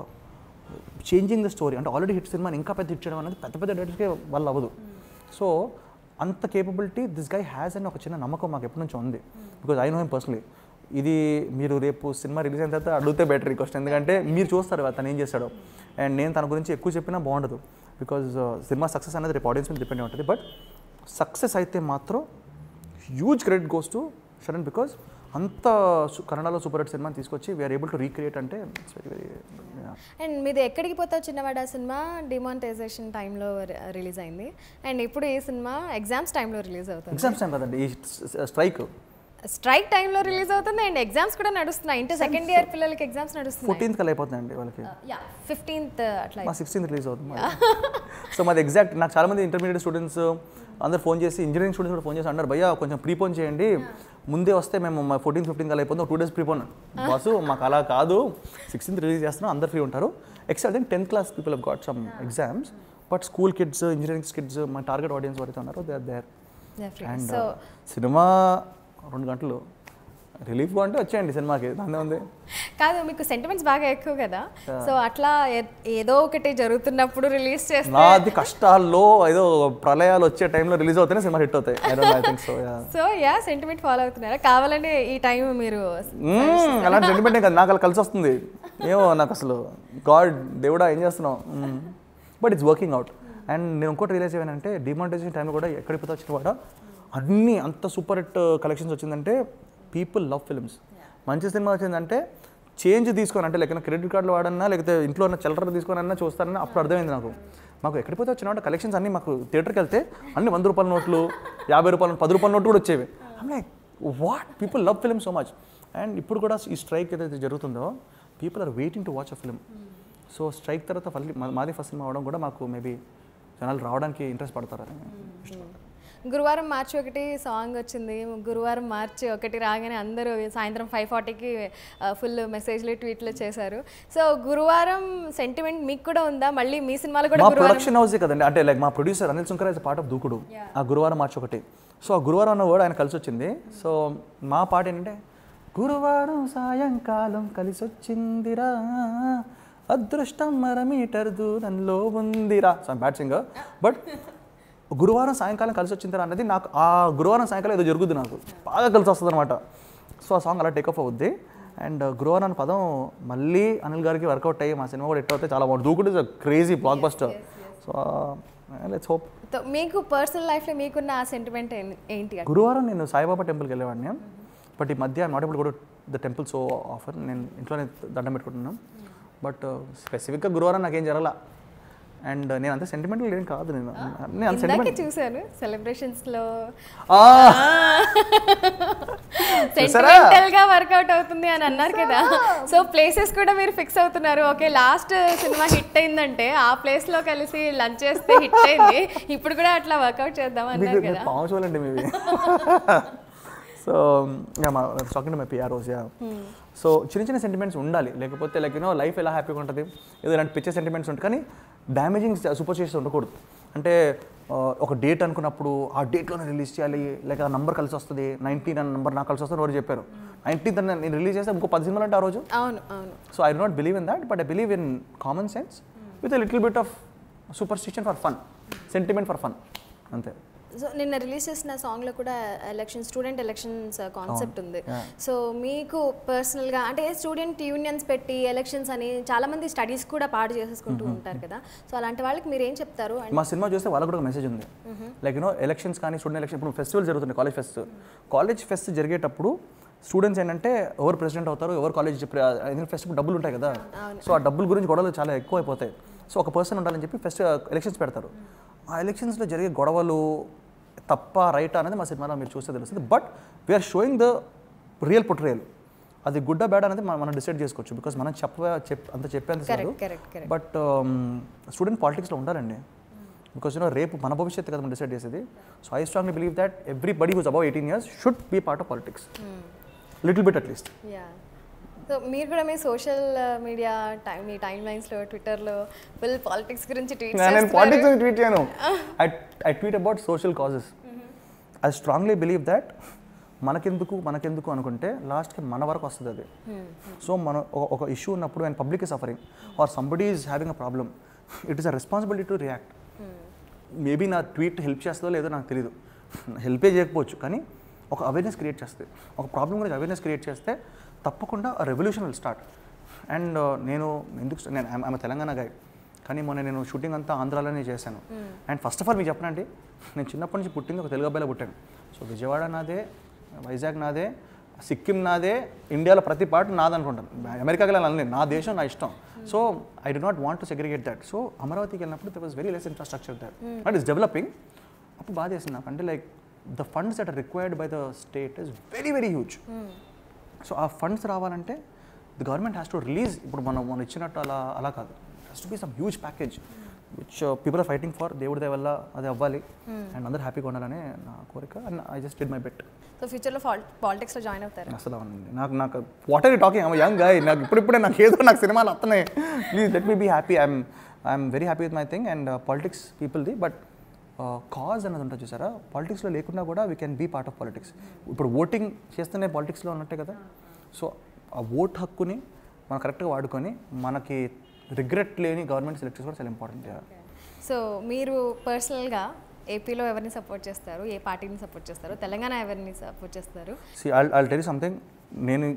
changing the story అంటే ఆల్రెడీ హిట్ సినిమాని ఇంకా పెద్ద హిట్ చేయడం అనేది పెద్ద పెద్ద డైరెక్టర్స్కే వాళ్ళు అవ్వదు సో అంత కేపబిలిటీ దిస్ గై హ్యాస్ అని ఒక చిన్న నమ్మకం మాకు ఎప్పటి నుంచో ఉంది because I know him personally ఇది మీరు రేపు సినిమా రిలీజ్ అయిన తర్వాత అడిగితే బెటర్ ఈ క్వశ్చన్ ఎందుకంటే మీరు చూస్తారు కదా తను ఏం చేస్తాడో అండ్ నేను తన గురించి ఎక్కువ చెప్పినా బాగుండదు బికాజ్ సినిమా సక్సెస్ అనేది రేపు ఆడియన్స్ మీద డిపెండ్ ఉంటుంది బట్ సక్సెస్ అయితే మాత్రం huge credit goes to Sharan because అంత సు- కన్నడలో సూపర్ హిట్ సినిమాని తీసుకొచ్చి వీఆర్ ఏబుల్ టు రీక్రియేట్ అంటే ఇట్స్ వెరీ వెరీ అండ్ మీది ఎక్కడికి పోతావు చిన్నవాడ సినిమా డిమానిటైజేషన్ టైంలో రిలీజ్ అయింది అండ్ ఇప్పుడు ఈ సినిమా ఎగ్జామ్స్ టైంలో రిలీజ్ అవుతుంది ఎగ్జామ్స్ టైం కదండి ఈ స్ట్రైక్ స్ట్రైక్ టైంలో రిలీజ్ అవుతుంది అండ్ ఎగ్జామ్స్ కూడా నడుస్తున్నాయి ఇంటర్ సెకండ్ ఇయర్ పిల్లలకి ఎగ్జామ్స్ నడుస్తున్నాయి ఫోర్టీన్త్ కల్లా అయిపోతుందండి వాళ్ళకి యా ఫిఫ్టీన్త్ అట్లా మా సిక్స్టీన్త్ రిలీజ్ అవుతుంది సో మాది ఎగ్జాక్ట్ నాకు చాలా మంది ఇంటర్మీడియట్ స్టూడెంట్స్ అందరు ఫోన్ చేసి ఇంజనీరింగ్ స్టూడెంట్స్ కూడా ఫోన్ చేసి అన్నారు భయ్యా కొంచెం ప్రీపోన్ చేయండి ముందే వస్తే మేము మా ఫోర్టీన్ ఫిఫ్టీన్ కల్లా అయిపోతుంది టూ డేస్ ప్రీపోన్ బాసు మాకు అలా కాదు సిక్స్టీన్త్ రిలీజ్ చేస్తున్నాం అందరు ఫ్రీ ఉంటారు except then tenth class people have got some exams but school kids engineering kids మా టార్గెట్ ఆడియన్స్ ఎవరైతే ఉన్నారో they are there and so సినిమా రెండు గంటలు రిలీఫ్ అంటే వచ్చేయండి సినిమాకి దాన్నే ఉంది కాదు మీకు సెంటిమెంట్స్ బాగా ఎక్కువ కదా సో అట్లా ఏ- ఏదో ఒకటి జరుగుతున్నప్పుడు రిలీజ్ చేస్తే నాది కష్టాల్లో ఏదో ప్రళయాలు వచ్చే టైంలో రిలీజ్ అవుతేనే సినిమా హిట్ అవుతాయి I think so so yeah sentiment follow అవుతున్నారా కావాలని ఈ టైం మీరు అలాంటి సెంటిమెంట్ కదా నాకు అలా కలిసి వస్తుంది ఏమో నాకు అసలు గాడ్ దేవుడా ఏం చేస్తున్నావు but it's working out and నేను ఇంకోటి రియలైజ్ అయ్యానంటే డిమానిటైజేషన్ టైంలో కూడా ఎక్కడికి పోతే వచ్చిన కూడా అన్ని అంత సూపర్ హిట్ కలెక్షన్స్ వచ్చిందంటే పీపుల్ లవ్ ఫిల్మ్స్ మంచి సినిమా వచ్చిందంటే చేంజ్ తీసుకొని అంటే లేకపోతే క్రెడిట్ కార్డులు వాడన్నా లేకపోతే ఇంట్లో ఉన్న చిల్లర తీసుకొని అన్నా చూస్తానన్నా అప్పుడు అర్థమైంది నాకు మాకు ఎక్కడికి పోతే వచ్చిన కలెక్షన్స్ అన్ని మాకు థియేటర్కి వెళ్తే అన్ని వంద రూపాయల నోట్లు యాభై రూపాయల నోట్లు, పది రూపాయల నోట్లు కూడా వచ్చేవి like what people love film so much and ఇప్పుడు కూడా ఈ స్ట్రైక్ ఏదైతే జరుగుతుందో people are waiting to watch a film so strike తర్వాత మళ్ళీ మా- మాది ఫస్ట్ సినిమా అవడం కూడా మాకు మేబీ జనాలు రావడానికి ఇంట్రెస్ట్ పడతారని గురువారం మార్చి ఒకటి సాంగ్ వచ్చింది గురువారం మార్చి ఒకటి రాగానే అందరూ సాయంత్రం ఫైవ్ ఫార్టీకి ఫుల్ మెసేజ్లు ట్వీట్లు చేశారు సో గురువారం సెంటిమెంట్ మీకు కూడా ఉందా మళ్ళీ మీ సినిమాలో కూడా మా గురువారం ప్రొడక్షన్ హౌసే కదండి అంటే లైక్ మా producer Anil Sunkar is part of Dookudu ఆ గురువారం మార్చి ఒకటి సో ఆ గురువారం అన్న వర్డ్ ఆయన కలిసి వచ్చింది సో మా పాట ఏంటంటే గురువారం సాయంకాలం కలిసి వచ్చిందిరా అదృష్టం మర మీటర్ దూరంలో ఉందిరా సో బ్యాడ్ సింగర్ బట్ గురువారం సాయంకాలం కలిసి వచ్చిందిరా అన్నది నాకు ఆ గురువారం సాయంకాలం ఏదో జరుగుద్ది నాకు బాగా కలిసి వస్తుంది అనమాట సో ఆ సాంగ్ అలా టేకప్ అవుద్ది అండ్ గురువారం అనే పదం మళ్ళీ అనిల్ గారికి వర్కౌట్ అయ్యి మా సినిమా కూడా ఎట్ అవుతే చాలా బాగుంది Dookudu is crazy blockbuster so let's hope తో మీకు పర్సనల్ లైఫ్లో మీకున్న ఆ సెంటిమెంట్ ఏంటి గురువారం నేను సాయిబాబా టెంపుల్కి వెళ్ళేవాడిని బట్ ఈ మధ్య నాట్ ఏబుల్ కూడా ద టెంపుల్ సో ఆఫర్ నేను ఇంట్లోనే దండం పెట్టుకుంటున్నాను బట్ స్పెసిఫిక్గా గురువారం నాకేం జరగల అండ్ నేను అంత సెంటిమెంటల్ ఏం కాదు నేను నేను అంత ఇందాకే సెంటిమెంట్ చూశాను సెలబ్రేషన్స్ లో ఆ! సెంటిమెంటల్ గా వర్కౌట్ అవుతుంది అని అన్నారు కదా సో ప్లేసెస్ కూడా మీరు ఫిక్స్ అవుతున్నారు ఓకే లాస్ట్ సినిమా హిట్ అయిందంటే ఆ ప్లేస్ లో కలిసి లంచ్ చేస్తే హిట్ అయింది ఇప్పుడు కూడా అట్లా వర్కౌట్ చేద్దాం మీకు అన్నారు మీరు కదా పాము చూడండి మీవి సో మా talking to my PROs yeah so చిన్న చిన్న సెంటిమెంట్స్ ఉండాలి లేకపోతే లైక్ యూనో లైఫ్ ఎలా హ్యాపీగా ఉంటుంది ఏదో ఇలాంటి పిచ్చే సెంటిమెంట్స్ ఉంటాయి కానీ డ్యామేజింగ్ సూపర్ చేసి ఉండకూడదు అంటే ఆ, ఒక డేట్ అనుకున్నప్పుడు ఆ డేట్లోనే రిలీజ్ చేయాలి లేక ఆ నంబర్ కలిసి వస్తుంది నైన్టీన్ అన్న నంబర్ నాకు కలిసి వస్తుంది ఎవరు చెప్పారు నైన్టీన్త్ నేను రిలీజ్ చేస్తే ఇంకో పది సినిమాలు అంటే ఆ రోజు అవును అవును so I do not believe in that but I believe in common sense with little bit of superstition for fun sentiment for fun అంతే సో నిన్న రిలీజ్ చేసిన సాంగ్లో కూడా ఎలక్షన్ స్టూడెంట్ ఎలక్షన్స్ కాన్సెప్ట్ ఉంది yeah. సో మీకు పర్సనల్గా అంటే student unions పెట్టి ఎలక్షన్స్ అని చాలా మంది స్టడీస్ కూడా పాడు చేసేసుకుంటూ ఉంటారు కదా సో అలాంటి వాళ్ళకి మీరు ఏం చెప్తారు అండ్ మా సినిమా చూస్తే వాళ్ళకు కూడా ఒక మెసేజ్ ఉంది లైక్ యూనో ఎలక్షన్స్ కానీ స్టూడెంట్ ఎలక్షన్ ఇప్పుడు ఫెస్టివల్ జరుగుతుంది కాలేజ్ ఫెస్ట్ కాలేజ్ ఫెస్ట్ జరిగేటప్పుడు స్టూడెంట్స్ ఏంటంటే ఎవరు ప్రెసిడెంట్ అవుతారు ఎవరు కాలేజ్ ఫెస్ట్ డబ్బులు ఉంటాయి కదా సో ఆ డబ్బుల గురించి గొడవలు చాలా ఎక్కువ అయిపోతాయి సో ఒక పర్సన్ ఉండాలని చెప్పి ఫెస్ట్ ఎలక్షన్స్ పెడతారు ఆ ఎలక్షన్స్లో జరిగే గొడవలు తప్ప రైట్ అనేది మా సినిమాలో మీరు చూస్తే తెలుస్తుంది but we're showing the real portrayal అది గుడ్ బ్యాడ్ అనేది మనం మనం డిసైడ్ చేసుకోవచ్చు బికాస్ మనం చెప్ప చెప్ అంత చెప్పేంత కాదు correct correct correct but student పాలిటిక్స్లో ఉండాలండి బికాస్ యూనో రేపు మన భవిష్యత్తు కదా మనం డిసైడ్ చేసేది so I strongly believe that everybody who's above eighteen years should be part of politics little bit at least yeah so మీరు కూడా మీ సోషల్ మీడియా టైం మీ టైం లైన్స్లో ట్విట్టర్లో ఫుల్ పాలిటిక్స్ గురించి ట్వీట్ నేను పాలిటిక్స్ అని ట్వీట్ చేయను I I tweet about social causes I strongly believe that మనకెందుకు మనకెందుకు అనుకుంటే లాస్ట్కి మన వరకు వస్తుంది అది సో మన ఒక- ఒక ఇష్యూ ఉన్నప్పుడు and public is suffering or somebody is having a problem it is a responsibility to react maybe నా ట్వీట్ హెల్ప్ చేస్తుందో లేదో నాకు తెలియదు హెల్పే చేయకపోవచ్చు కానీ ఒక అవేర్నెస్ క్రియేట్ చేస్తుంది ఒక ప్రాబ్లం గురించి అవేర్నెస్ క్రియేట్ చేస్తే తప్పకుండా రెవల్యూషన్ విల్ స్టార్ట్ అండ్ నేను ఎందుకు నేను ఆమె తెలంగాణ గాయ కానీ మొన్న నేను షూటింగ్ అంతా ఆంధ్రాలోనే చేశాను అండ్ ఫస్ట్ ఆఫ్ ఆల్ మీకు చెప్పనండి నేను చిన్నప్పటి నుంచి పుట్టింది ఒక తెలుగు అబ్బాయిలో పుట్టాను సో విజయవాడ నాదే వైజాగ్ నాదే సిక్కిం నాదే ఇండియాలో ప్రతి పార్ట్ నాది అనుకుంటాను అమెరికాకి వెళ్ళాలని నా దేశం నా ఇష్టం so I do not want to segregate that so అమరావతికి వెళ్ళినప్పుడు there was very less infrastructure that but is developing అప్పుడు బాధ చేసింది నాకు అంటే like the funds that are required by the state is very very huge so ఆ funds రావాలంటే the government has to release ఇప్పుడు మనం మనం ఇచ్చినట్టు అలా అలా కాదు has to be some huge package which people are fighting for దేవుడి దయ వల్ల అది అవ్వాలి అండ్ అందరూ హ్యాపీగా ఉండాలనే నా కోరిక and I just did my bet so ఫ్యూచర్లో పాలిటిక్స్లో జాయిన్ అవుతారు అసలు అవునండి నాకు నాకు what are talking I'm young guy నాకు ఇప్పుడిప్పుడే నాకు ఏదో నాకు సినిమాలు వస్తున్నాయి please let me be happy I'm I'm very happy with my thing and politics పీపుల్ది బట్ కాజ్ అన్నది ఉంటుంది చూసారా పాలిటిక్స్లో లేకుండా కూడా we can be part of politics ఇప్పుడు ఓటింగ్ చేస్తేనే పాలిటిక్స్లో ఉన్నట్టే కదా సో ఆ ఓట్ హక్కుని మనం కరెక్ట్గా వాడుకొని మనకి రిగ్రెట్ లేని గవర్నమెంట్ సెలెక్ట్ చేసుకోవడం చాలా ఇంపార్టెంట్ సో మీరు పర్సనల్గా ఏపీలో ఎవరిని సపోర్ట్ చేస్తారు ఏ పార్టీని సపోర్ట్ చేస్తారు తెలంగాణ ఎవరిని సపోర్ట్ చేస్తారు see I I tell something నేను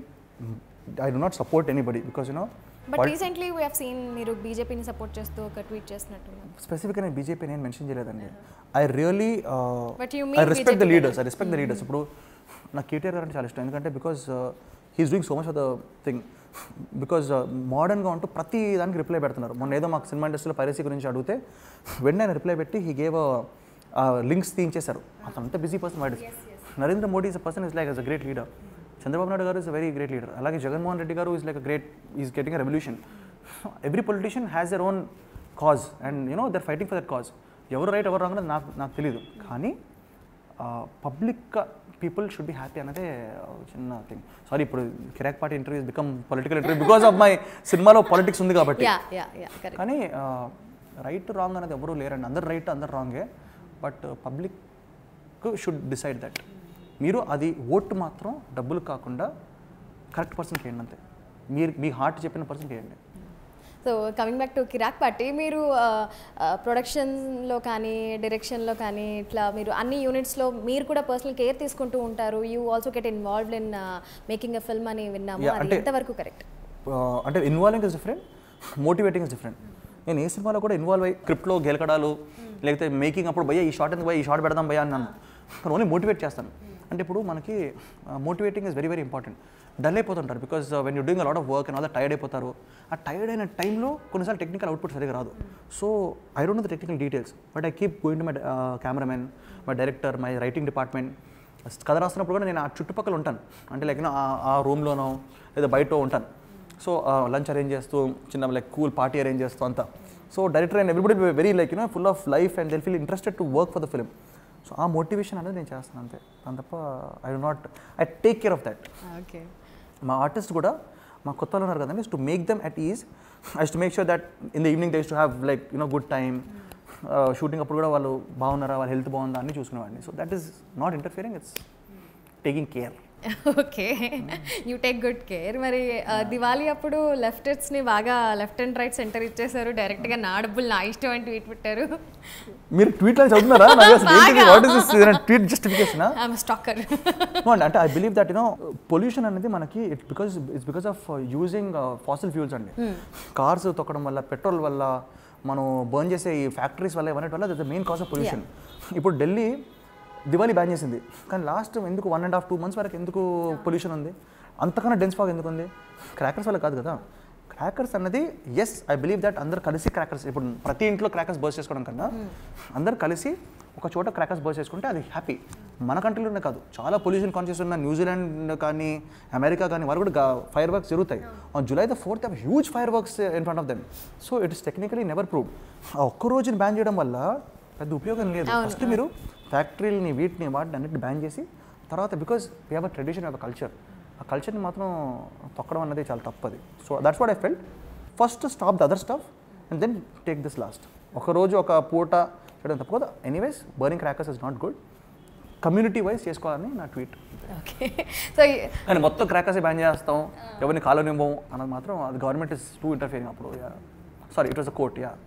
I do not support anybody because you know but recently we have seen మీరు బీజేపీని సపోర్ట్ చేస్తూ ఒక ట్వీట్ చేస్తున్నట్టున్నారు స్పెసిఫిక్గా నేను బీజేపీ నేను మెన్షన్ చేయలేదండి I really But you I mean respect the BJP leaders I respect the leaders ఇప్పుడు నాకు కేటీఆర్ గారు అంటే చాలా ఇష్టం ఎందుకంటే because he's doing so much of the thing because మోడర్న్గా ఉంటూ ప్రతి దానికి రిప్లై పెడుతున్నారు మొన్న ఏదో మాకు సినిమా ఇండస్ట్రీలో పైరసీ గురించి అడిగితే వెంటనే ఆయన రిప్లై పెట్టి హీ గేవ్ లింక్స్ తీయించేశారు అతను అంత బిజీ పర్సన్ వాడు Narendra Modi is a person is like as a great leader Chandrababu Naidu garu is a very great leader అలాగే Jaganmohan Reddy garu is like a great is getting a revolution every politician has their own cause and you know they're fighting for that cause ఎవరు right ఎవరు wrong అనేది నాకు నాకు తెలియదు కానీ public people should be happy అన్నదే ఒక చిన్న థింగ్ సారీ ఇప్పుడు Kirrak party interviews become political interview because of my సినిమాలో పాలిటిక్స్ ఉంది కాబట్టి యా యా యా కరెక్ట్ కానీ రైట్ రాంగ్ అనేది ఎవరు లేరండి అందరు రైట్ అందరు రాంగే but public should decide that మీరు అది ఓటు మాత్రం డబ్బులు కాకుండా కరెక్ట్ పర్సన్కి వేయండి అంతే మీరు మీ హార్ట్ చెప్పిన పర్సన్కి వేయండి so coming back to Kirrak party మీరు ప్రొడక్షన్లో కానీ డైరెక్షన్లో కానీ ఇట్లా మీరు అన్ని యూనిట్స్లో మీరు కూడా పర్సనల్ కేర్ తీసుకుంటూ ఉంటారు you also get involved in making a film అని విన్నాము Yeah, అది అంటే- ఎంతవరకు కరెక్ట్ Uh, అంటే involving is different motivating is different నేను ఏ సినిమాలో కూడా ఇన్వాల్వ్ అయ్యి స్క్రిప్ట్లో గెలకడాలు లేకపోతే మేకింగ్ అప్పుడు భయ్యా ఈ షార్ట్ ఎందుకు భయ్యా ఈ షార్ట్ పెడదాం భయ్యా అన్నాను కానీ ఓన్లీ మోటివేట్ చేస్తాను అంటే ఇప్పుడు మనకి motivating is very very important dull అయిపోతుంటారు because when you doing lot of work and all tired అయిపోతారు ఆ టైర్డ్ అయిన టైంలో కొన్నిసార్లు టెక్నికల్ అవుట్పుట్ సరిగా రాదు so I don't know the technical details but I keep going to my cameraman my director my writing department కథ రాస్తున్నప్పుడు కూడా నేను ఆ చుట్టుపక్కల ఉంటాను అంటే లైక్ ఆ రూమ్లోనో లేదా బయట ఉంటాను సో లంచ్ అరేంజ్ చేస్తూ చిన్న లైక్ కూల్ పార్టీ అరేంజ్ చేస్తూ అంతా so director and everybody very like you know full of life and they'll feel interested to work for the film so ఆ మోటివేషన్ అనేది నేను చేస్తాను అంతే దాని తప్ప I do not I take care of that okay మా ఆర్టిస్ట్ కూడా మా కొత్త వాళ్ళు ఉన్నారు కదండి to make them at ease I to make sure that in the evening days to have like you know good time shooting అప్పుడు కూడా వాళ్ళు బాగున్నారా వాళ్ళ హెల్త్ బాగుందా అన్ని చూసుకునేవాడిని so that is not interfering it's taking care okay you take good care మరి ఆ, దివాళీ అప్పుడు లెఫ్టెట్స్ని బాగా లెఫ్ట్ అండ్ రైట్ సెంటర్ ఇచ్చేసారు డైరెక్ట్గా నా డబ్బులు నా ఇష్టం అని ట్వీట్ పెట్టారు మీరు ట్వీట్లో చదువుతున్నారా నాకు అసలు ఏంటిది what is this tweet justification I'm stalker No, అంటే I believe that you know pollution అనేది మనకి it because it's because of using fossil fuels అండి కార్స్ తొక్కడం వల్ల పెట్రోల్ వల్ల మనం బర్న్ చేసే ఈ ఫ్యాక్టరీస్ వల్ల ఇవన్నీ వల్ల that main cause of pollution ఇప్పుడు ఢిల్లీ దివాళీ బ్యాన్ చేసింది కానీ లాస్ట్ ఎందుకు one and half two months వరకు ఎందుకు పొల్యూషన్ ఉంది అంతకన్నా డెన్స్ ఫాగ్ ఎందుకు ఉంది క్రాకర్స్ వల్ల కాదు కదా క్రాకర్స్ అన్నది ఎస్ ఐ బిలీవ్ దట్ అందరు కలిసి క్రాకర్స్ ఇప్పుడు ప్రతి ఇంట్లో క్రాకర్స్ బర్స్ చేసుకోవడం కన్నా అందరు కలిసి ఒక చోట క్రాకర్స్ బర్స్ చేసుకుంటే అది హ్యాపీ మన కంట్రీలోనే కాదు చాలా పొల్యూషన్ కాన్షియస్ ఉన్న న్యూజిలాండ్ కానీ అమెరికా కానీ వాళ్ళు కూడా ఫైర్ వర్క్స్ జరుగుతాయి on July the fourth have huge fireworks in front of them so it is technically never proved ఆ ఒక్క రోజుని బ్యాన్ చేయడం వల్ల పెద్ద ఉపయోగం లేదు ఫస్ట్ మీరు ఫ్యాక్టరీలని వీటిని వాటిని అన్నిటిని బ్యాన్ చేసి తర్వాత because we have a tradition of a culture ఆ కల్చర్ని మాత్రం తొక్కడం అన్నది చాలా తప్పది so that's what I felt first stop the other staff and then take this last ఒక రోజు ఒక పూట చేయడం తప్ప కదా anyways burning crackers is not good community wise చేసుకోవాలని నా ట్వీట్ ఓకే సో కానీ మొత్తం క్రాకర్స్ బ్యాన్ చేస్తాం ఎవరిని కాలనివ్వం అన్నది మాత్రం అది గవర్నమెంట్ ఇస్ టూ ఇంటర్ఫియరింగ్ అప్పుడు sorry it was a court yeah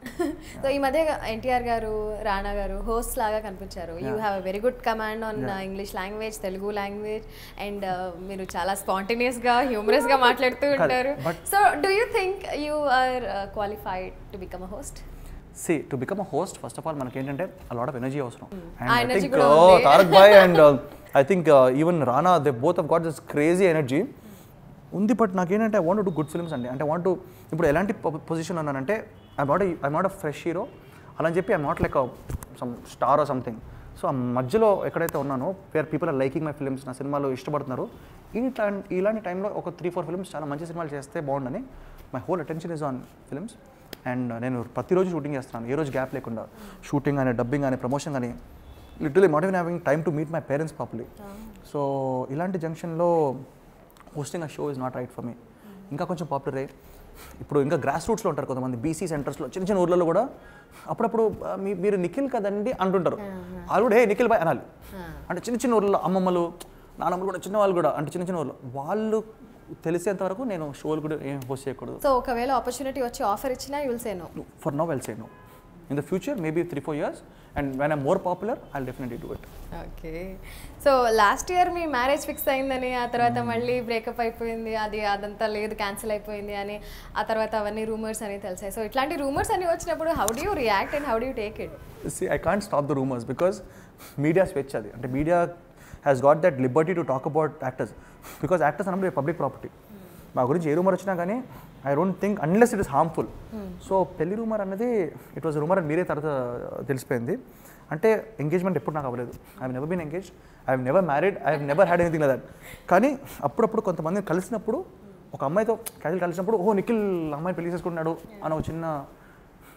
so ఈ మధ్య ఎన్టీఆర్ గారు రాణా గారు హోస్ట్ లాగా కనిపించారు you have a very good command on English language Telugu language and మీరు చాలా స్పాంటేనియస్ గా హ్యూమరస్ గా మాట్లాడుతూ ఉంటారు but- so do you think you are qualified to become a host see to become a host first of all మనకి ఏంటంటే lot of energy అవసరం ఆ అండ్ ఐ energy థింక్ కూడా ఉంది. తారక్ బాయ్ and I think even Rana they both of got this crazy energy ఉంది but నాకేంటంటే I want to good films అండి అంటే వాంట్ ఇప్పుడు ఎలాంటి పొజిషన్ ఉన్నానంటే I not I not a fresh hero అలా అని చెప్పి I not like some star or something so ఆ మధ్యలో ఎక్కడైతే ఉన్నానో where people are liking my films నా సినిమాలు ఇష్టపడుతున్నారు ఈ టైం ఇలాంటి టైంలో ఒక త్రీ ఫోర్ ఫిల్మ్స్ చాలా మంచి సినిమాలు చేస్తే బాగుండని my whole attention is on films and నేను ప్రతిరోజు షూటింగ్ చేస్తున్నాను ఏ రోజు గ్యాప్ లేకుండా షూటింగ్ కానీ డబ్బింగ్ కానీ ప్రమోషన్ కానీ literally not even having time to meet my parents properly so ఇలాంటి జంక్షన్లో hosting a show is not right for me ఇంకా కొంచెం పాపులర్ అయ్యి ఇప్పుడు ఇంకా గ్రాస్ రూట్స్లో ఉంటారు కొంతమంది బీసీ సెంటర్స్లో చిన్న చిన్న ఊర్లలో కూడా అప్పుడప్పుడు "ఆ, మీ మీరు నిఖిల్ కదండి అంటుంటారు వాళ్ళు కూడా హే నిఖిల్ బాయ్ అనాలి అంటే చిన్న చిన్న ఊర్లలో అమ్మమ్మలు నాన్నమ్మలు కూడా చిన్న వాళ్ళు కూడా అంటే చిన్న చిన్న ఊర్లో వాళ్ళు తెలిసేంత వరకు నేను షోలు కూడా ఏం హోస్ట్ చేయకూడదు సో ఒకవేళ ఆపర్చునిటీ వచ్చి ఆఫర్ ఇచ్చినా you'll say no for no well say no in the future maybe three four years and when I more popular I definitely do it okay so last year మీ marriage fix అయిందని ఆ తర్వాత మళ్ళీ breakup అయిపోయింది అది అదంతా లేదు cancel అయిపోయింది అని ఆ తర్వాత అవన్నీ రూమర్స్ అని తెలిసాయి సో ఇట్లాంటి రూమర్స్ అని వచ్చినప్పుడు how do you react and how do you take it see I can't stop the rumours because media స్వేచ్ఛ అది అంటే media has got that liberty to talk about actors because actors అన్నప్పుడు public property మా గురించి ఏ rumour వచ్చినా కానీ I don't think unless it is harmful so పెళ్లి రూమర్ అనేది ఇట్ వాజ్ రూమర్ అని మీరే తర్వాత తెలిసిపోయింది అంటే ఎంగేజ్మెంట్ ఎప్పుడు నాకు అవ్వలేదు I never been engage I never married I never had anything like that కానీ అప్పుడప్పుడు కొంతమందిని కలిసినప్పుడు ఒక అమ్మాయితో క్యాజువల్ కలిసినప్పుడు ఓ నిఖిల్ అమ్మాయి పెళ్లి చేసుకుంటున్నాడు అని ఒక చిన్న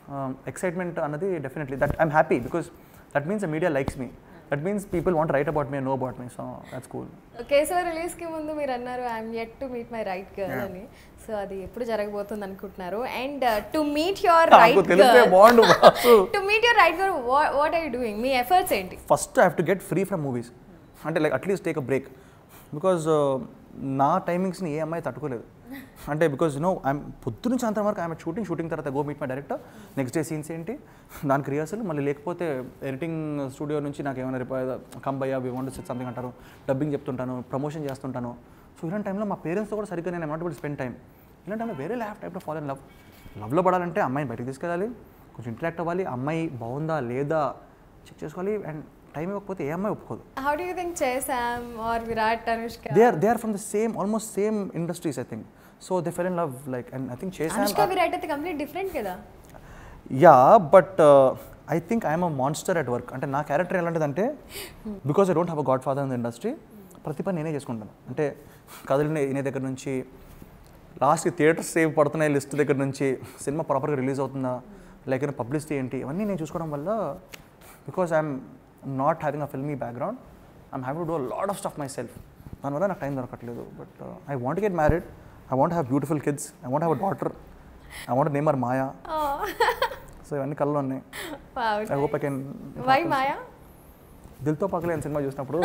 ఎక్సైట్మెంట్ అన్నది definitely that I'm happy because that means the media likes me that means people want write about me no about me so that's cool Keshava release కి ముందు మీరు అన్నారు I'm yet to meet my right girl Yeah. అని so అది ఎప్పుడు జరగబోతుంది అనుకుంటున్నారు and to meet your నాకు రైట్ తెలిస్తే బాగుండు boss to meet your right girl what are you doing మీ ఎఫర్ట్స్ ఏంటి first I have to get free from movies అంటే like at least take a break because నా టైమింగ్స్ని ఏ అమ్మాయి తట్టుకోలేదు అంటే బికాజ్ నో ఐఎమ్ పొద్దు నుంచి అంత వరకు ఐఎమ్ షూటింగ్ షూటింగ్ తర్వాత go meet my director next day scenes ఏంటి దానికి రిహర్సల్ మళ్ళీ లేకపోతే ఎడిటింగ్ స్టూడియో నుంచి నాకు ఏమైనా రిపో కంబయ్య వి వాంట్ సిట్ సంథింగ్ అంటారు డబ్బింగ్ చెప్తుంటాను ప్రమోషన్ చేస్తుంటాను సో ఇలాంటి టైంలో మా పేరెంట్స్తో కూడా సరిగ్గా నేను నాట్ స్పెండ్ టైం ఇలాంటి టైంలో వేరే ల్యాప్ టైప్లో ఫాలో ఇన్ లవ్ లవ్లో పడాలంటే అమ్మాయిని బయటికి తీసుకెళ్ళాలి కొంచెం ఇంటరాక్ట్ అవ్వాలి అమ్మాయి బాగుందా లేదా చెక్ చేసుకోవాలి అండ్ టైం ఇవ్వకపోతే ఏ అమ్మాయి ఒప్పుకోదు హౌ డూ యూ థింక్ చేసామ్ or Virat Anushka they are they are from the same almost same industries I think so they fell in love like and I think చేసాను అనుష్క విరాట్ అయితే కంప్లీట్ డిఫరెంట్ కదా yeah but I think I'm a monster at work అంటే నా character ఎలాంటిదంటే because I don't have a godfather in the industry ప్రతి పని నేనే చేసుకుంటాను అంటే కథలు వినే దగ్గర నుంచి లాస్ట్కి థియేటర్స్ సేవ్ పడుతున్నాయి లిస్ట్ దగ్గర నుంచి సినిమా ప్రాపర్గా రిలీజ్ అవుతుందా లైక్ పబ్లిసిటీ ఏంటి ఇవన్నీ నేను చూసుకోవడం వల్ల because I'm not having a filmy background I'm have to do lot of stuff myself దానివల్ల నాకు టైం దొరకట్లేదు but I want get married I want have beautiful kids I want have a daughter I want name are Maya so ఇవన్నీ కళ్ళు ఉన్నాయి I hope I can why Maya దిల్తో పక్కలేని cinema చూసినప్పుడు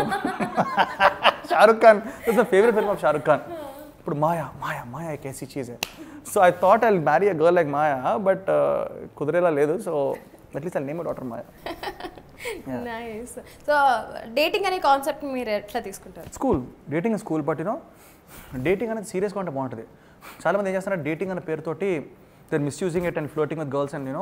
Shahrukh Khan is the favourite film of Shahrukh Khan ఇప్పుడు మాయా మాయా మాయా एक ऐसी चीज़ है so I thought I marry a girl like Maya but కుదిరేలా లేదు so at least I name daughter Maya nice so dating అనే కాన్సెప్ట్ మీరు ఎట్లా తీసుకుంటారు school dating school but you know dating అనేది సీరియస్గా ఉంటే బాగుంటుంది చాలామంది ఏం చేస్తారంటే డేటింగ్ అనే పేరుతోటి they're misusing it and floating with girls and you know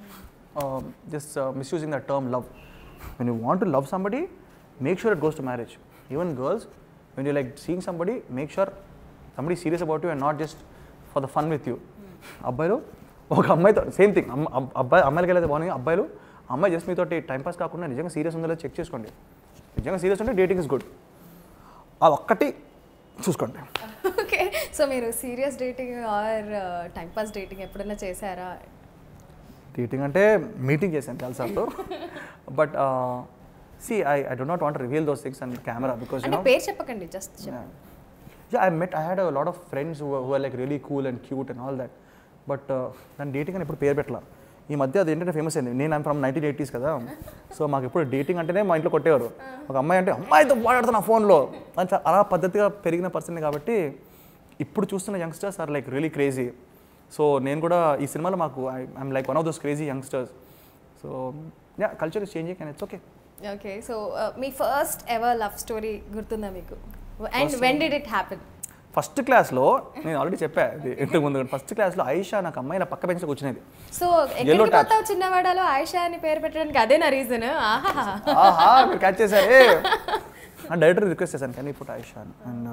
just misusing the term love when you want to love somebody make sure it goes to marriage even girls when you like seeing somebody make sure somebody serious about you and not just for the fun with you అబ్బాయిలు ఒక అమ్మాయితో same thing అబ్బాయి అమ్మాయిలకి వెళ్ళేది బాగుంది అబ్బాయిలు అమ్మాయి just మీతో టైంపాస్ కాకుండా నిజంగా సీరియస్ ఉందో లేదో చెక్ చేసుకోండి నిజంగా సీరియస్ ఉంటే డేటింగ్ ఇస్ గుడ్ ఆ ఒక్కటి చూసుకోండి ఓకే సో మీరు serious dating or time pass dating ఎప్పుడైనా చేశారా డేటింగ్ అంటే మీటింగ్ చేశాను చాలాసార్లు but see I I do not want reveal those things and camera because అంటే యూనో పేరు చెప్పకండి just yeah I met I had a lot of friends who are like really cool and cute and all that but దాని dating అని ఎప్పుడు పేరు పెట్టలా ఈ మధ్య అది ఏంటంటే ఫేమస్ అయింది నేను ఐమ్ ఫ్రమ్ నైన్టీన్ ఎయిటీస్ కదా సో మాకు ఎప్పుడు డేటింగ్ అంటేనే మా ఇంట్లో కొట్టేవారు ఒక అమ్మాయి అంటే అమ్మాయితో మాట్లాడుతున్నా ఫోన్లో అని చా- అలా పద్ధతిగా పెరిగిన పర్సన్ కాబట్టి ఇప్పుడు చూస్తున్న youngsters are like really crazy so నేను కూడా ఈ సినిమాలో మాకు I'm like one of those crazy youngsters so yeah culture is changing and it's okay okay so మీ ఫస్ట్ ఎవర్ లవ్ స్టోరీ గుర్తుందా మీకు and when did it happen first క్లాస్లో నేను ఆల్రెడీ చెప్పా ఇది ఇంతకు ముందు ఫస్ట్ క్లాస్లో ఆయిషా నాకు అమ్మాయి నా పక్క బెంచ్లో కూర్చునేది సో Yellow ఎక్కడికి tabs. పోతావు చిన్నవాడలో ఆయిషా అని పేరు పెట్టడానికి అదే నా రీజన్ ఆహా ఆహా మీరు క్యాచ్ చేశారే ఆ డైరెక్టర్ రిక్వెస్ట్ చేశాను కానీ ఇప్పుడు ఆయిషా అని అండ్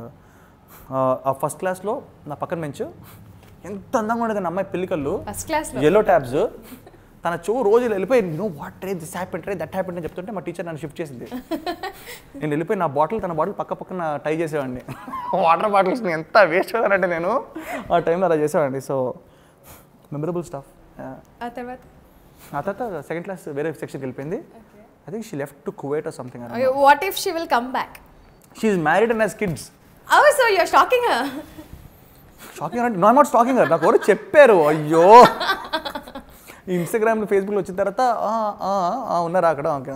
ఆ ఫస్ట్ క్లాస్లో నా పక్కన బెంచ్ ఎంత అందంగా ఉండేది నా అమ్మాయి పెళ్ళికళ్ళు ఫస్ట్ క్లాస్ లో ఎల్లో ట్యాబ్స్ తన చూ రోజు వెళ్ళిపోయి నో వాట్ రే దిస్ హ్యాపెన్ రే దట్ హ్యాపెన్ అని చెప్తుంటే మా టీచర్ నన్ను షిఫ్ట్ చేసింది నేను వెళ్ళిపోయి నా బాటిల్ తన బాటిల్ పక్క పక్కన టై చేసేవాడిని వాటర్ బాటిల్స్ ఎంత వేస్ట్ కదానంటే నేను ఆ టైంలో అలా చేసేవాడిని సో మెమరబుల్ స్టాఫ్ ఆ తర్వాత ఆ తర్వాత సెకండ్ క్లాస్ వేరే సెక్షన్కి వెళ్ళిపోయింది I think she left to Kuwait or something what if she will come back she's married and has kids oh so you're shocking shocking అంటే నాట్ నాట్ షాకింగ్ నాకు ఎవరు చెప్పారు అయ్యో ఇన్స్టాగ్రామ్ ఫేస్బుక్లో వచ్చిన తర్వాత "ఆ, ఆ, ఆ, ఉన్నారా అక్కడ ఓకే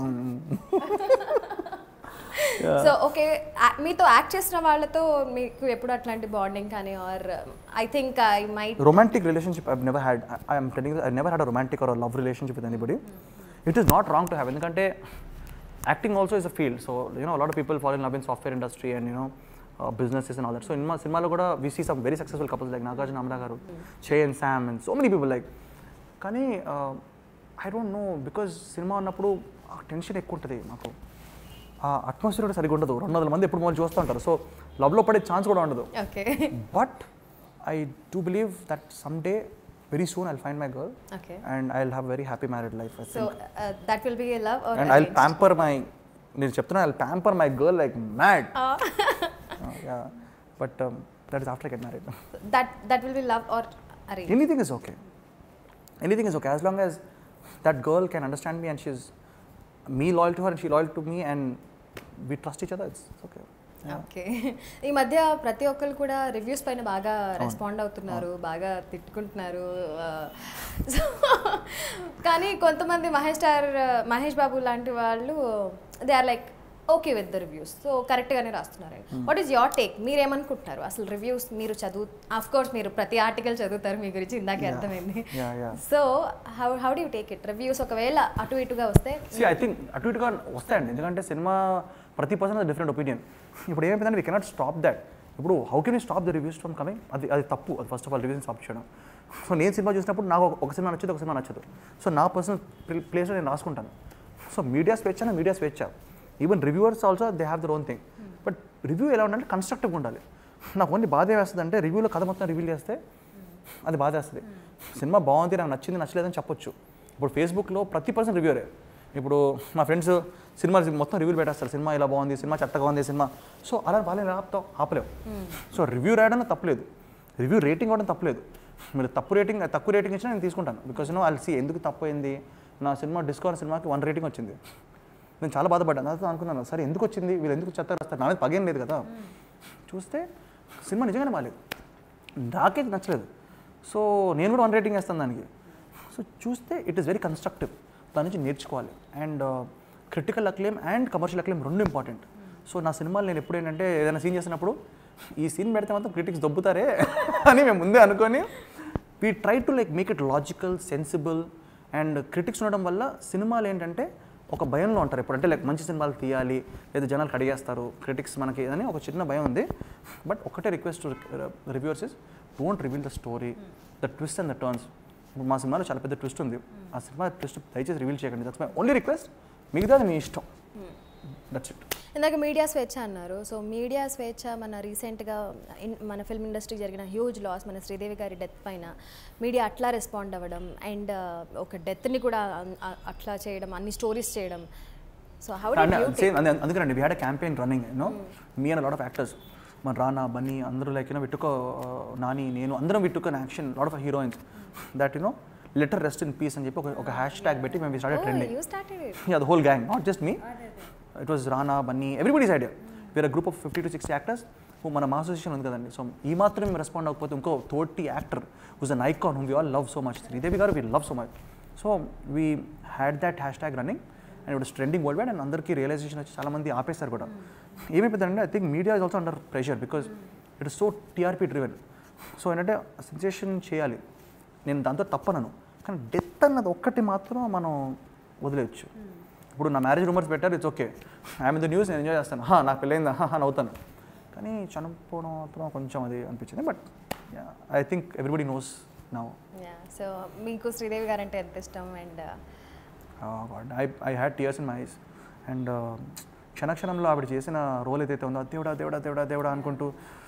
సో ఓకే మీతో యాక్ట్ చేసిన వాళ్ళతో మీకు ఎప్పుడు అట్లాంటి బాండింగ్ కానీ or I think I might romantic relationship I never had I'm telling I never had a romantic or love relationship with anybody it is not wrong to have ఎందుకంటే acting also is a field so you know lot of people follow in love in software industry and you know businesses and all that so in మా సినిమాలో కూడా we see some very successful couples like Nagarjuna Amala garu Chay and Sam and so many people like కానీ I don't know because cinema ఉన్నప్పుడు ఆ tension ఎక్కువ ఉంటుంది మాకు ఆ అట్మాస్ఫియర్ కూడా సరిగ్గా ఉండదు రెండు వందల మంది ఎప్పుడు మమ్మల్ని చూస్తూ ఉంటారు సో లవ్లో పడే ఛాన్స్ కూడా ఉండదు okay but I do believe that some day very soon I'll find my girl okay and I will have very happy married life I so that will be love and I pamper my నేను చెప్తున్నా I pamper my girl like mad but that is after get married that that will be love or arrange anything is okay anything is okay as long as that girl can understand me and she's me loyal to her and she loyal to me and we trust each other it's okay okay ఈ మధ్య ప్రతి ఒక్కరు కూడా reviews పైన బాగా respond అవుతున్నారు బాగా తిట్టుకుంటున్నారు ఆ, so, కానీ కొంతమంది మహేష్ స్టార్ మహేష్ బాబు లాంటి వాళ్ళు they are like okay with the reviews so కరెక్ట్గానే రాస్తున్నారు వాట్ ఈస్ యోర్ టేక్ మీరేమనుకుంటున్నారు అసలు రివ్యూస్ మీరు చదువు ఆఫ్ కోర్స్ మీరు ప్రతి ఆర్టికల్ చదువుతారు మీ గురించి ఇందాకే Yeah. అర్థమైంది Yeah, yeah. So how how do take it reviews ఒకవేళ అటు ఇటుగా వస్తే సి ఐ థింక్ అటు ఇటుగా వస్తాయండి ఎందుకంటే సినిమా ప్రతి పర్సన్ డిఫరెంట్ ఒపీనియన్ ఇప్పుడు ఏమైందంటే వీ కెనాట్ స్టాప్ దాట్ ఇప్పుడు how can you stop the reviews from coming అది అది తప్పు అది first of all reviews stop చేయడం సో నేను సినిమా చూసినప్పుడు నాకు ఒక- ఒక సినిమా నచ్చదు ఒక సినిమా నచ్చదు సో నా పర్సనల్ ప్లేస్లో నేను రాసుకుంటాను సో మీడియా స్వేచ్ఛ నా మీడియా స్వేచ్ఛ even reviewers also they have their own thing but review ఎలా ఉండాలంటే కన్స్ట్రక్టివ్గా ఉండాలి నాకు ఓన్లీ బాధ వేస్తుంది అంటే రివ్యూలో కథ మొత్తం రివీల్ చేస్తే అది బాధ వేస్తుంది సినిమా బాగుంది నాకు నచ్చింది నచ్చలేదని చెప్పొచ్చు ఇప్పుడు ఫేస్బుక్లో ప్రతి పర్సన్ రివ్యూరే ఇప్పుడు మా ఫ్రెండ్స్ సినిమా మొత్తం రివ్యూలు పెట్టేస్తారు సినిమా ఇలా బాగుంది సినిమా చెత్తగా ఉంది సినిమా సో అలా వాళ్ళని ఆపుతావు ఆపలేవు సో రివ్యూ రాయడం తప్పలేదు రివ్యూ రేటింగ్ ఇవ్వడం తప్పలేదు మీరు తప్పు రేటింగ్ తక్కువ రేటింగ్ ఇచ్చినా నేను తీసుకుంటాను బికాస్ నో అల్సి ఎందుకు తప్పు అయింది నా సినిమా డిస్కవర్ సినిమాకి వన్ రేటింగ్ వచ్చింది నేను చాలా బాధపడ్డాను అదే అనుకున్నాను సరే ఎందుకు వచ్చింది వీళ్ళు ఎందుకు చెత్త రాస్తారు నా మీద పగేం లేదు కదా చూస్తే సినిమా నిజంగానే బాగాలేదు నాకే నచ్చలేదు సో నేను కూడా వన్ రేటింగ్ వేస్తాను దానికి సో చూస్తే ఇట్ ఈస్ వెరీ కన్స్ట్రక్టివ్ దాని నుంచి నేర్చుకోవాలి and critical acclaim and commercial acclaim రెండు ఇంపార్టెంట్ సో నా సినిమాలు నేను ఎప్పుడు ఏంటంటే ఏదైనా సీన్ చేసినప్పుడు ఈ సీన్ పెడితే మాత్రం క్రిటిక్స్ దొబ్బుతారే అని మేము ముందే అనుకొని we try to like make it logical sensible and critics ఉండడం వల్ల సినిమాలు ఏంటంటే ఒక భయంలో ఉంటారు ఇప్పుడు అంటే లైక్ మంచి సినిమాలు తీయాలి లేదా జనాలు కడిగేస్తారు క్రిటిక్స్ మనకి అని ఒక చిన్న భయం ఉంది బట్ ఒకటే request reviewers is don't reveal the story the twist and the turns ఇప్పుడు మా సినిమాలో చాలా పెద్ద ట్విస్ట్ ఉంది ఆ సినిమా ట్విస్ట్ దయచేసి రివీల్ చేయకండి దట్స్ మై ఓన్లీ రిక్వెస్ట్ మిగతాది మీ ఇష్టం దట్స్ ఇట్ ఇందాక మీడియా స్వేచ్ఛ అన్నారు సో మీడియా స్వేచ్ఛ మన రీసెంట్గా ఇన్- మన ఫిల్మ్ ఇండస్ట్రీ జరిగిన హ్యూజ్ లాస్ మన శ్రీదేవి గారి డెత్ పైన మీడియా అట్లా రెస్పాండ్ అవ్వడం అండ్ ఒక డెత్ని కూడా అన్- అ- అట్లా చేయడం అన్ని స్టోరీస్ చేయడం సో హౌ అండ్ సేమ్ అందుకనండి we had a campaign running you know మీ అండ్ లాట్ ఆఫ్ యాక్టర్స్ మన రానా బన్నీ అందరూ లైక్ యూనో విట్టుకో నాని నేను అందరం విట్టుకో action lot of heroines that you know letter rest in peace అని చెప్పి ఒక ఒక హ్యాష్ ట్యాగ్ పెట్టి మేము start trending you started it yeah, the whole gang, not just me. It was Rana, Bunny, everybody's idea. We're a group of 50 to 60 actors who మన మా association ఉంది కదండి సో ఈ మాత్రం మేము రెస్పాండ్ అవ్వకపోతే ఇంకో తోటి actor who's an icon whom we all love so much Sridevi garu we love so much so we had that hashtag running and it trending worldwide and అందరికీ రియలైజేషన్ వచ్చి చాలా మంది ఆపేస్తారు కూడా ఏమైపోతుందంటే I think media is also under pressure because it is so TRP driven so ఏంటంటే sensation చేయాలి నేను దాంతో తప్పనను కానీ డెత్ అన్నది ఒక్కటి మాత్రం మనం వదిలేయచ్చు ఇప్పుడు నా మ్యారేజ్ రూమర్స్ పెట్టారు it's okay I'm the news నేను ఎంజాయ్ చేస్తాను హా నాకు పెళ్ళైందా హా హా నవ్వుతాను కానీ చనిపోవడం మాత్రం కొంచెం అది అనిపించింది but I think everybody knows now so మీకు శ్రీదేవి గారు అంటే ఎంత ఇష్టం and god I I had tears in my eyes and క్షణక్షణంలో ఆవిడ చేసిన రోల్ ఏదైతే ఉందో దేవుడా దేవుడా దేవుడా దేవుడా అనుకుంటూ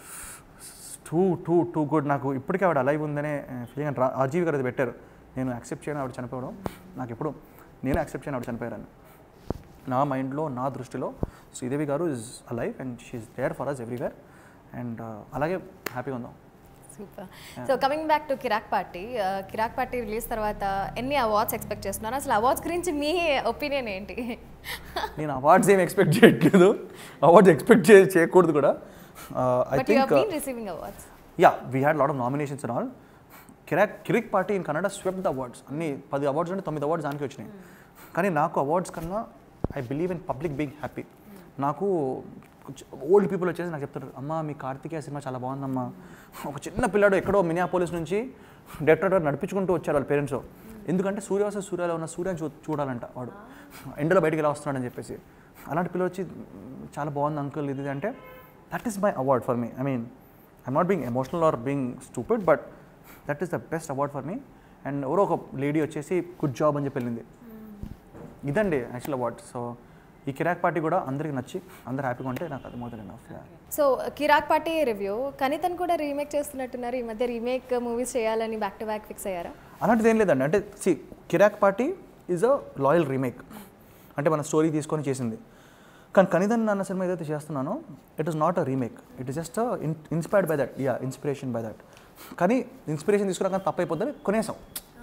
టూ టూ టూ గుడ్ నాకు ఇప్పటికీ ఆవిడ అలైవ్ ఉందనే ఫీలింగ్ అండ్ ఆర్జీవి గారు అది పెట్టారు నేను యాక్సెప్ట్ చేయను ఆవిడ చనిపోవడం నాకు ఎప్పుడు నేను యాక్సెప్ట్ చేయను ఆవిడ చనిపోయారని నా మైండ్లో నా దృష్టిలో Sridevi garu is alive and she's there for us everywhere and అలాగే హ్యాపీగా ఉందాం super so coming back to Kirrak Party Kirrak Party release తర్వాత ఎన్ని అవార్డ్స్ ఎక్స్పెక్ట్ చేస్తున్నారు అసలు అవార్డ్స్ గురించి మీ ఒపీనియన్ ఏంటి నేను అవార్డ్స్ ఏం ఎక్స్పెక్ట్ చేయట్లేదు అవార్డ్స్ ఎక్స్పెక్ట్ చే చేయకూడదు కూడా I but you think been receiving awards yeah we had lot of nominations and all Kirrak Kirik Party in Kannada sweep the awards అన్ని పది అవార్డ్స్ అంటే తొమ్మిది అవార్డ్స్ దానికి వచ్చినాయి కానీ నాకు అవార్డ్స్ కన్నా I believe in public being happy నాకు ఓల్డ్ పీపుల్ వచ్చేసి నాకు చెప్తారు అమ్మా మీ కార్తికేయ సినిమా చాలా బాగుందమ్మా ఒక చిన్న పిల్లాడు ఎక్కడో మినియాపోలిస్ నుంచి డైరెక్టర్ నడిపించుకుంటూ వచ్చారు వాళ్ళ పేరెంట్స్ ఎందుకంటే సూర్యవాస సూర్యలో ఉన్న సూర్యాన్ని చూ చూడాలంట వాడు ఎండలో బయటికి ఎలా వస్తున్నాడని చెప్పేసి అలాంటి పిల్లలు వచ్చి చాలా బాగుంది అంకుల్ ఇది ఇది" అంటే that is my award for me I mean I'm not being emotional or being stupid but that is the best award for me and ఎవరో ఒక లేడీ వచ్చేసి గుడ్ జాబ్ అని చెప్పి వెళ్ళింది ఇదండి యాక్చువల్ అవార్డ్ సో ఈ కిరాక్ పార్టీ కూడా అందరికి నచ్చి అందరు హ్యాపీగా ఉంటే నాకు అది మోదల్ ఎనఫ్ సో కిరాక్ పార్టీ రివ్యూ కనితన్ కూడా రీమేక్ చేస్తున్నట్టున్నారు ఈ మధ్య రీమేక్ మూవీస్ చేయాలని బ్యాక్ టు బ్యాక్ ఫిక్స్ అయ్యారా అలాంటిది ఏం లేదండి అంటే see Kirrak Party is a loyal remake అంటే మన స్టోరీ తీసుకొని చేసింది కానీ కనిదన్ అన్న సినిమా ఏదైతే చేస్తున్నానో it is not a remake it is just inspired by that yeah inspiration by that కానీ ఇన్స్పిరేషన్ తీసుకున్నా కానీ తప్పైపోద్దని కొనేసాం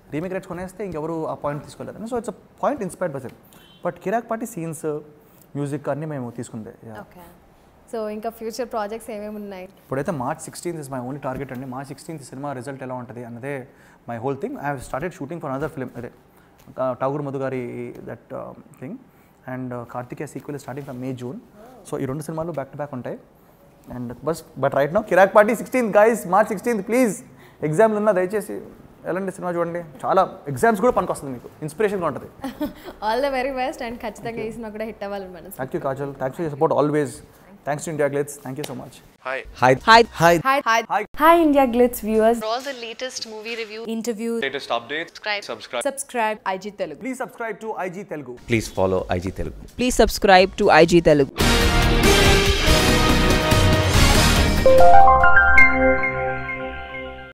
రీమేక్ రైట్స్ కొనేస్తే ఇంకెవరు ఆ పాయింట్ తీసుకోలేదు so it's a point inspired by but Kirrak Party scenes music అన్నీ మేము తీసుకుందే Yeah. ఓకే సో ఇంకా ఫ్యూచర్ ప్రాజెక్ట్స్ ఏమేమి ఉన్నాయి ఇప్పుడైతే March sixteenth is my only target అండి మార్చ్ సిక్స్టీన్త్ సినిమా రిజల్ట్ ఎలా ఉంటుంది అన్నదే my whole thing I have started shooting for another film అదే ఠాగూర్ మధు గారి that thing and Karthikeya sequel starting from May June so ఈ రెండు సినిమాలు బ్యాక్ టు బ్యాక్ ఉంటాయి అండ్ బస్ but right now Kirrak Party sixteenth guys March sixteenth please ఎగ్జామ్లు ఉన్నా దయచేసి ఎలాంటి సినిమా చూడండి చాలా ఎగ్జామ్స్ కూడా పనికొస్తుంది మీకు ఇన్స్పిరేషన్గా ఉంటుంది all the very best and ఖచ్చితంగా ఈ సినిమా కూడా హిట్ అవ్వాలని మనసు thank you Kajal thanks for support always thanks to India Glitz thank you so much Hi. Hi. Hi. Hi hi Hi, India Glitz viewers. all the latest movie reviews, Interview. Latest updates. subscribe. Subscribe. Subscribe IG Telugu. Please subscribe to IG Telugu Please follow IG Telugu. Please subscribe to IG Telugu.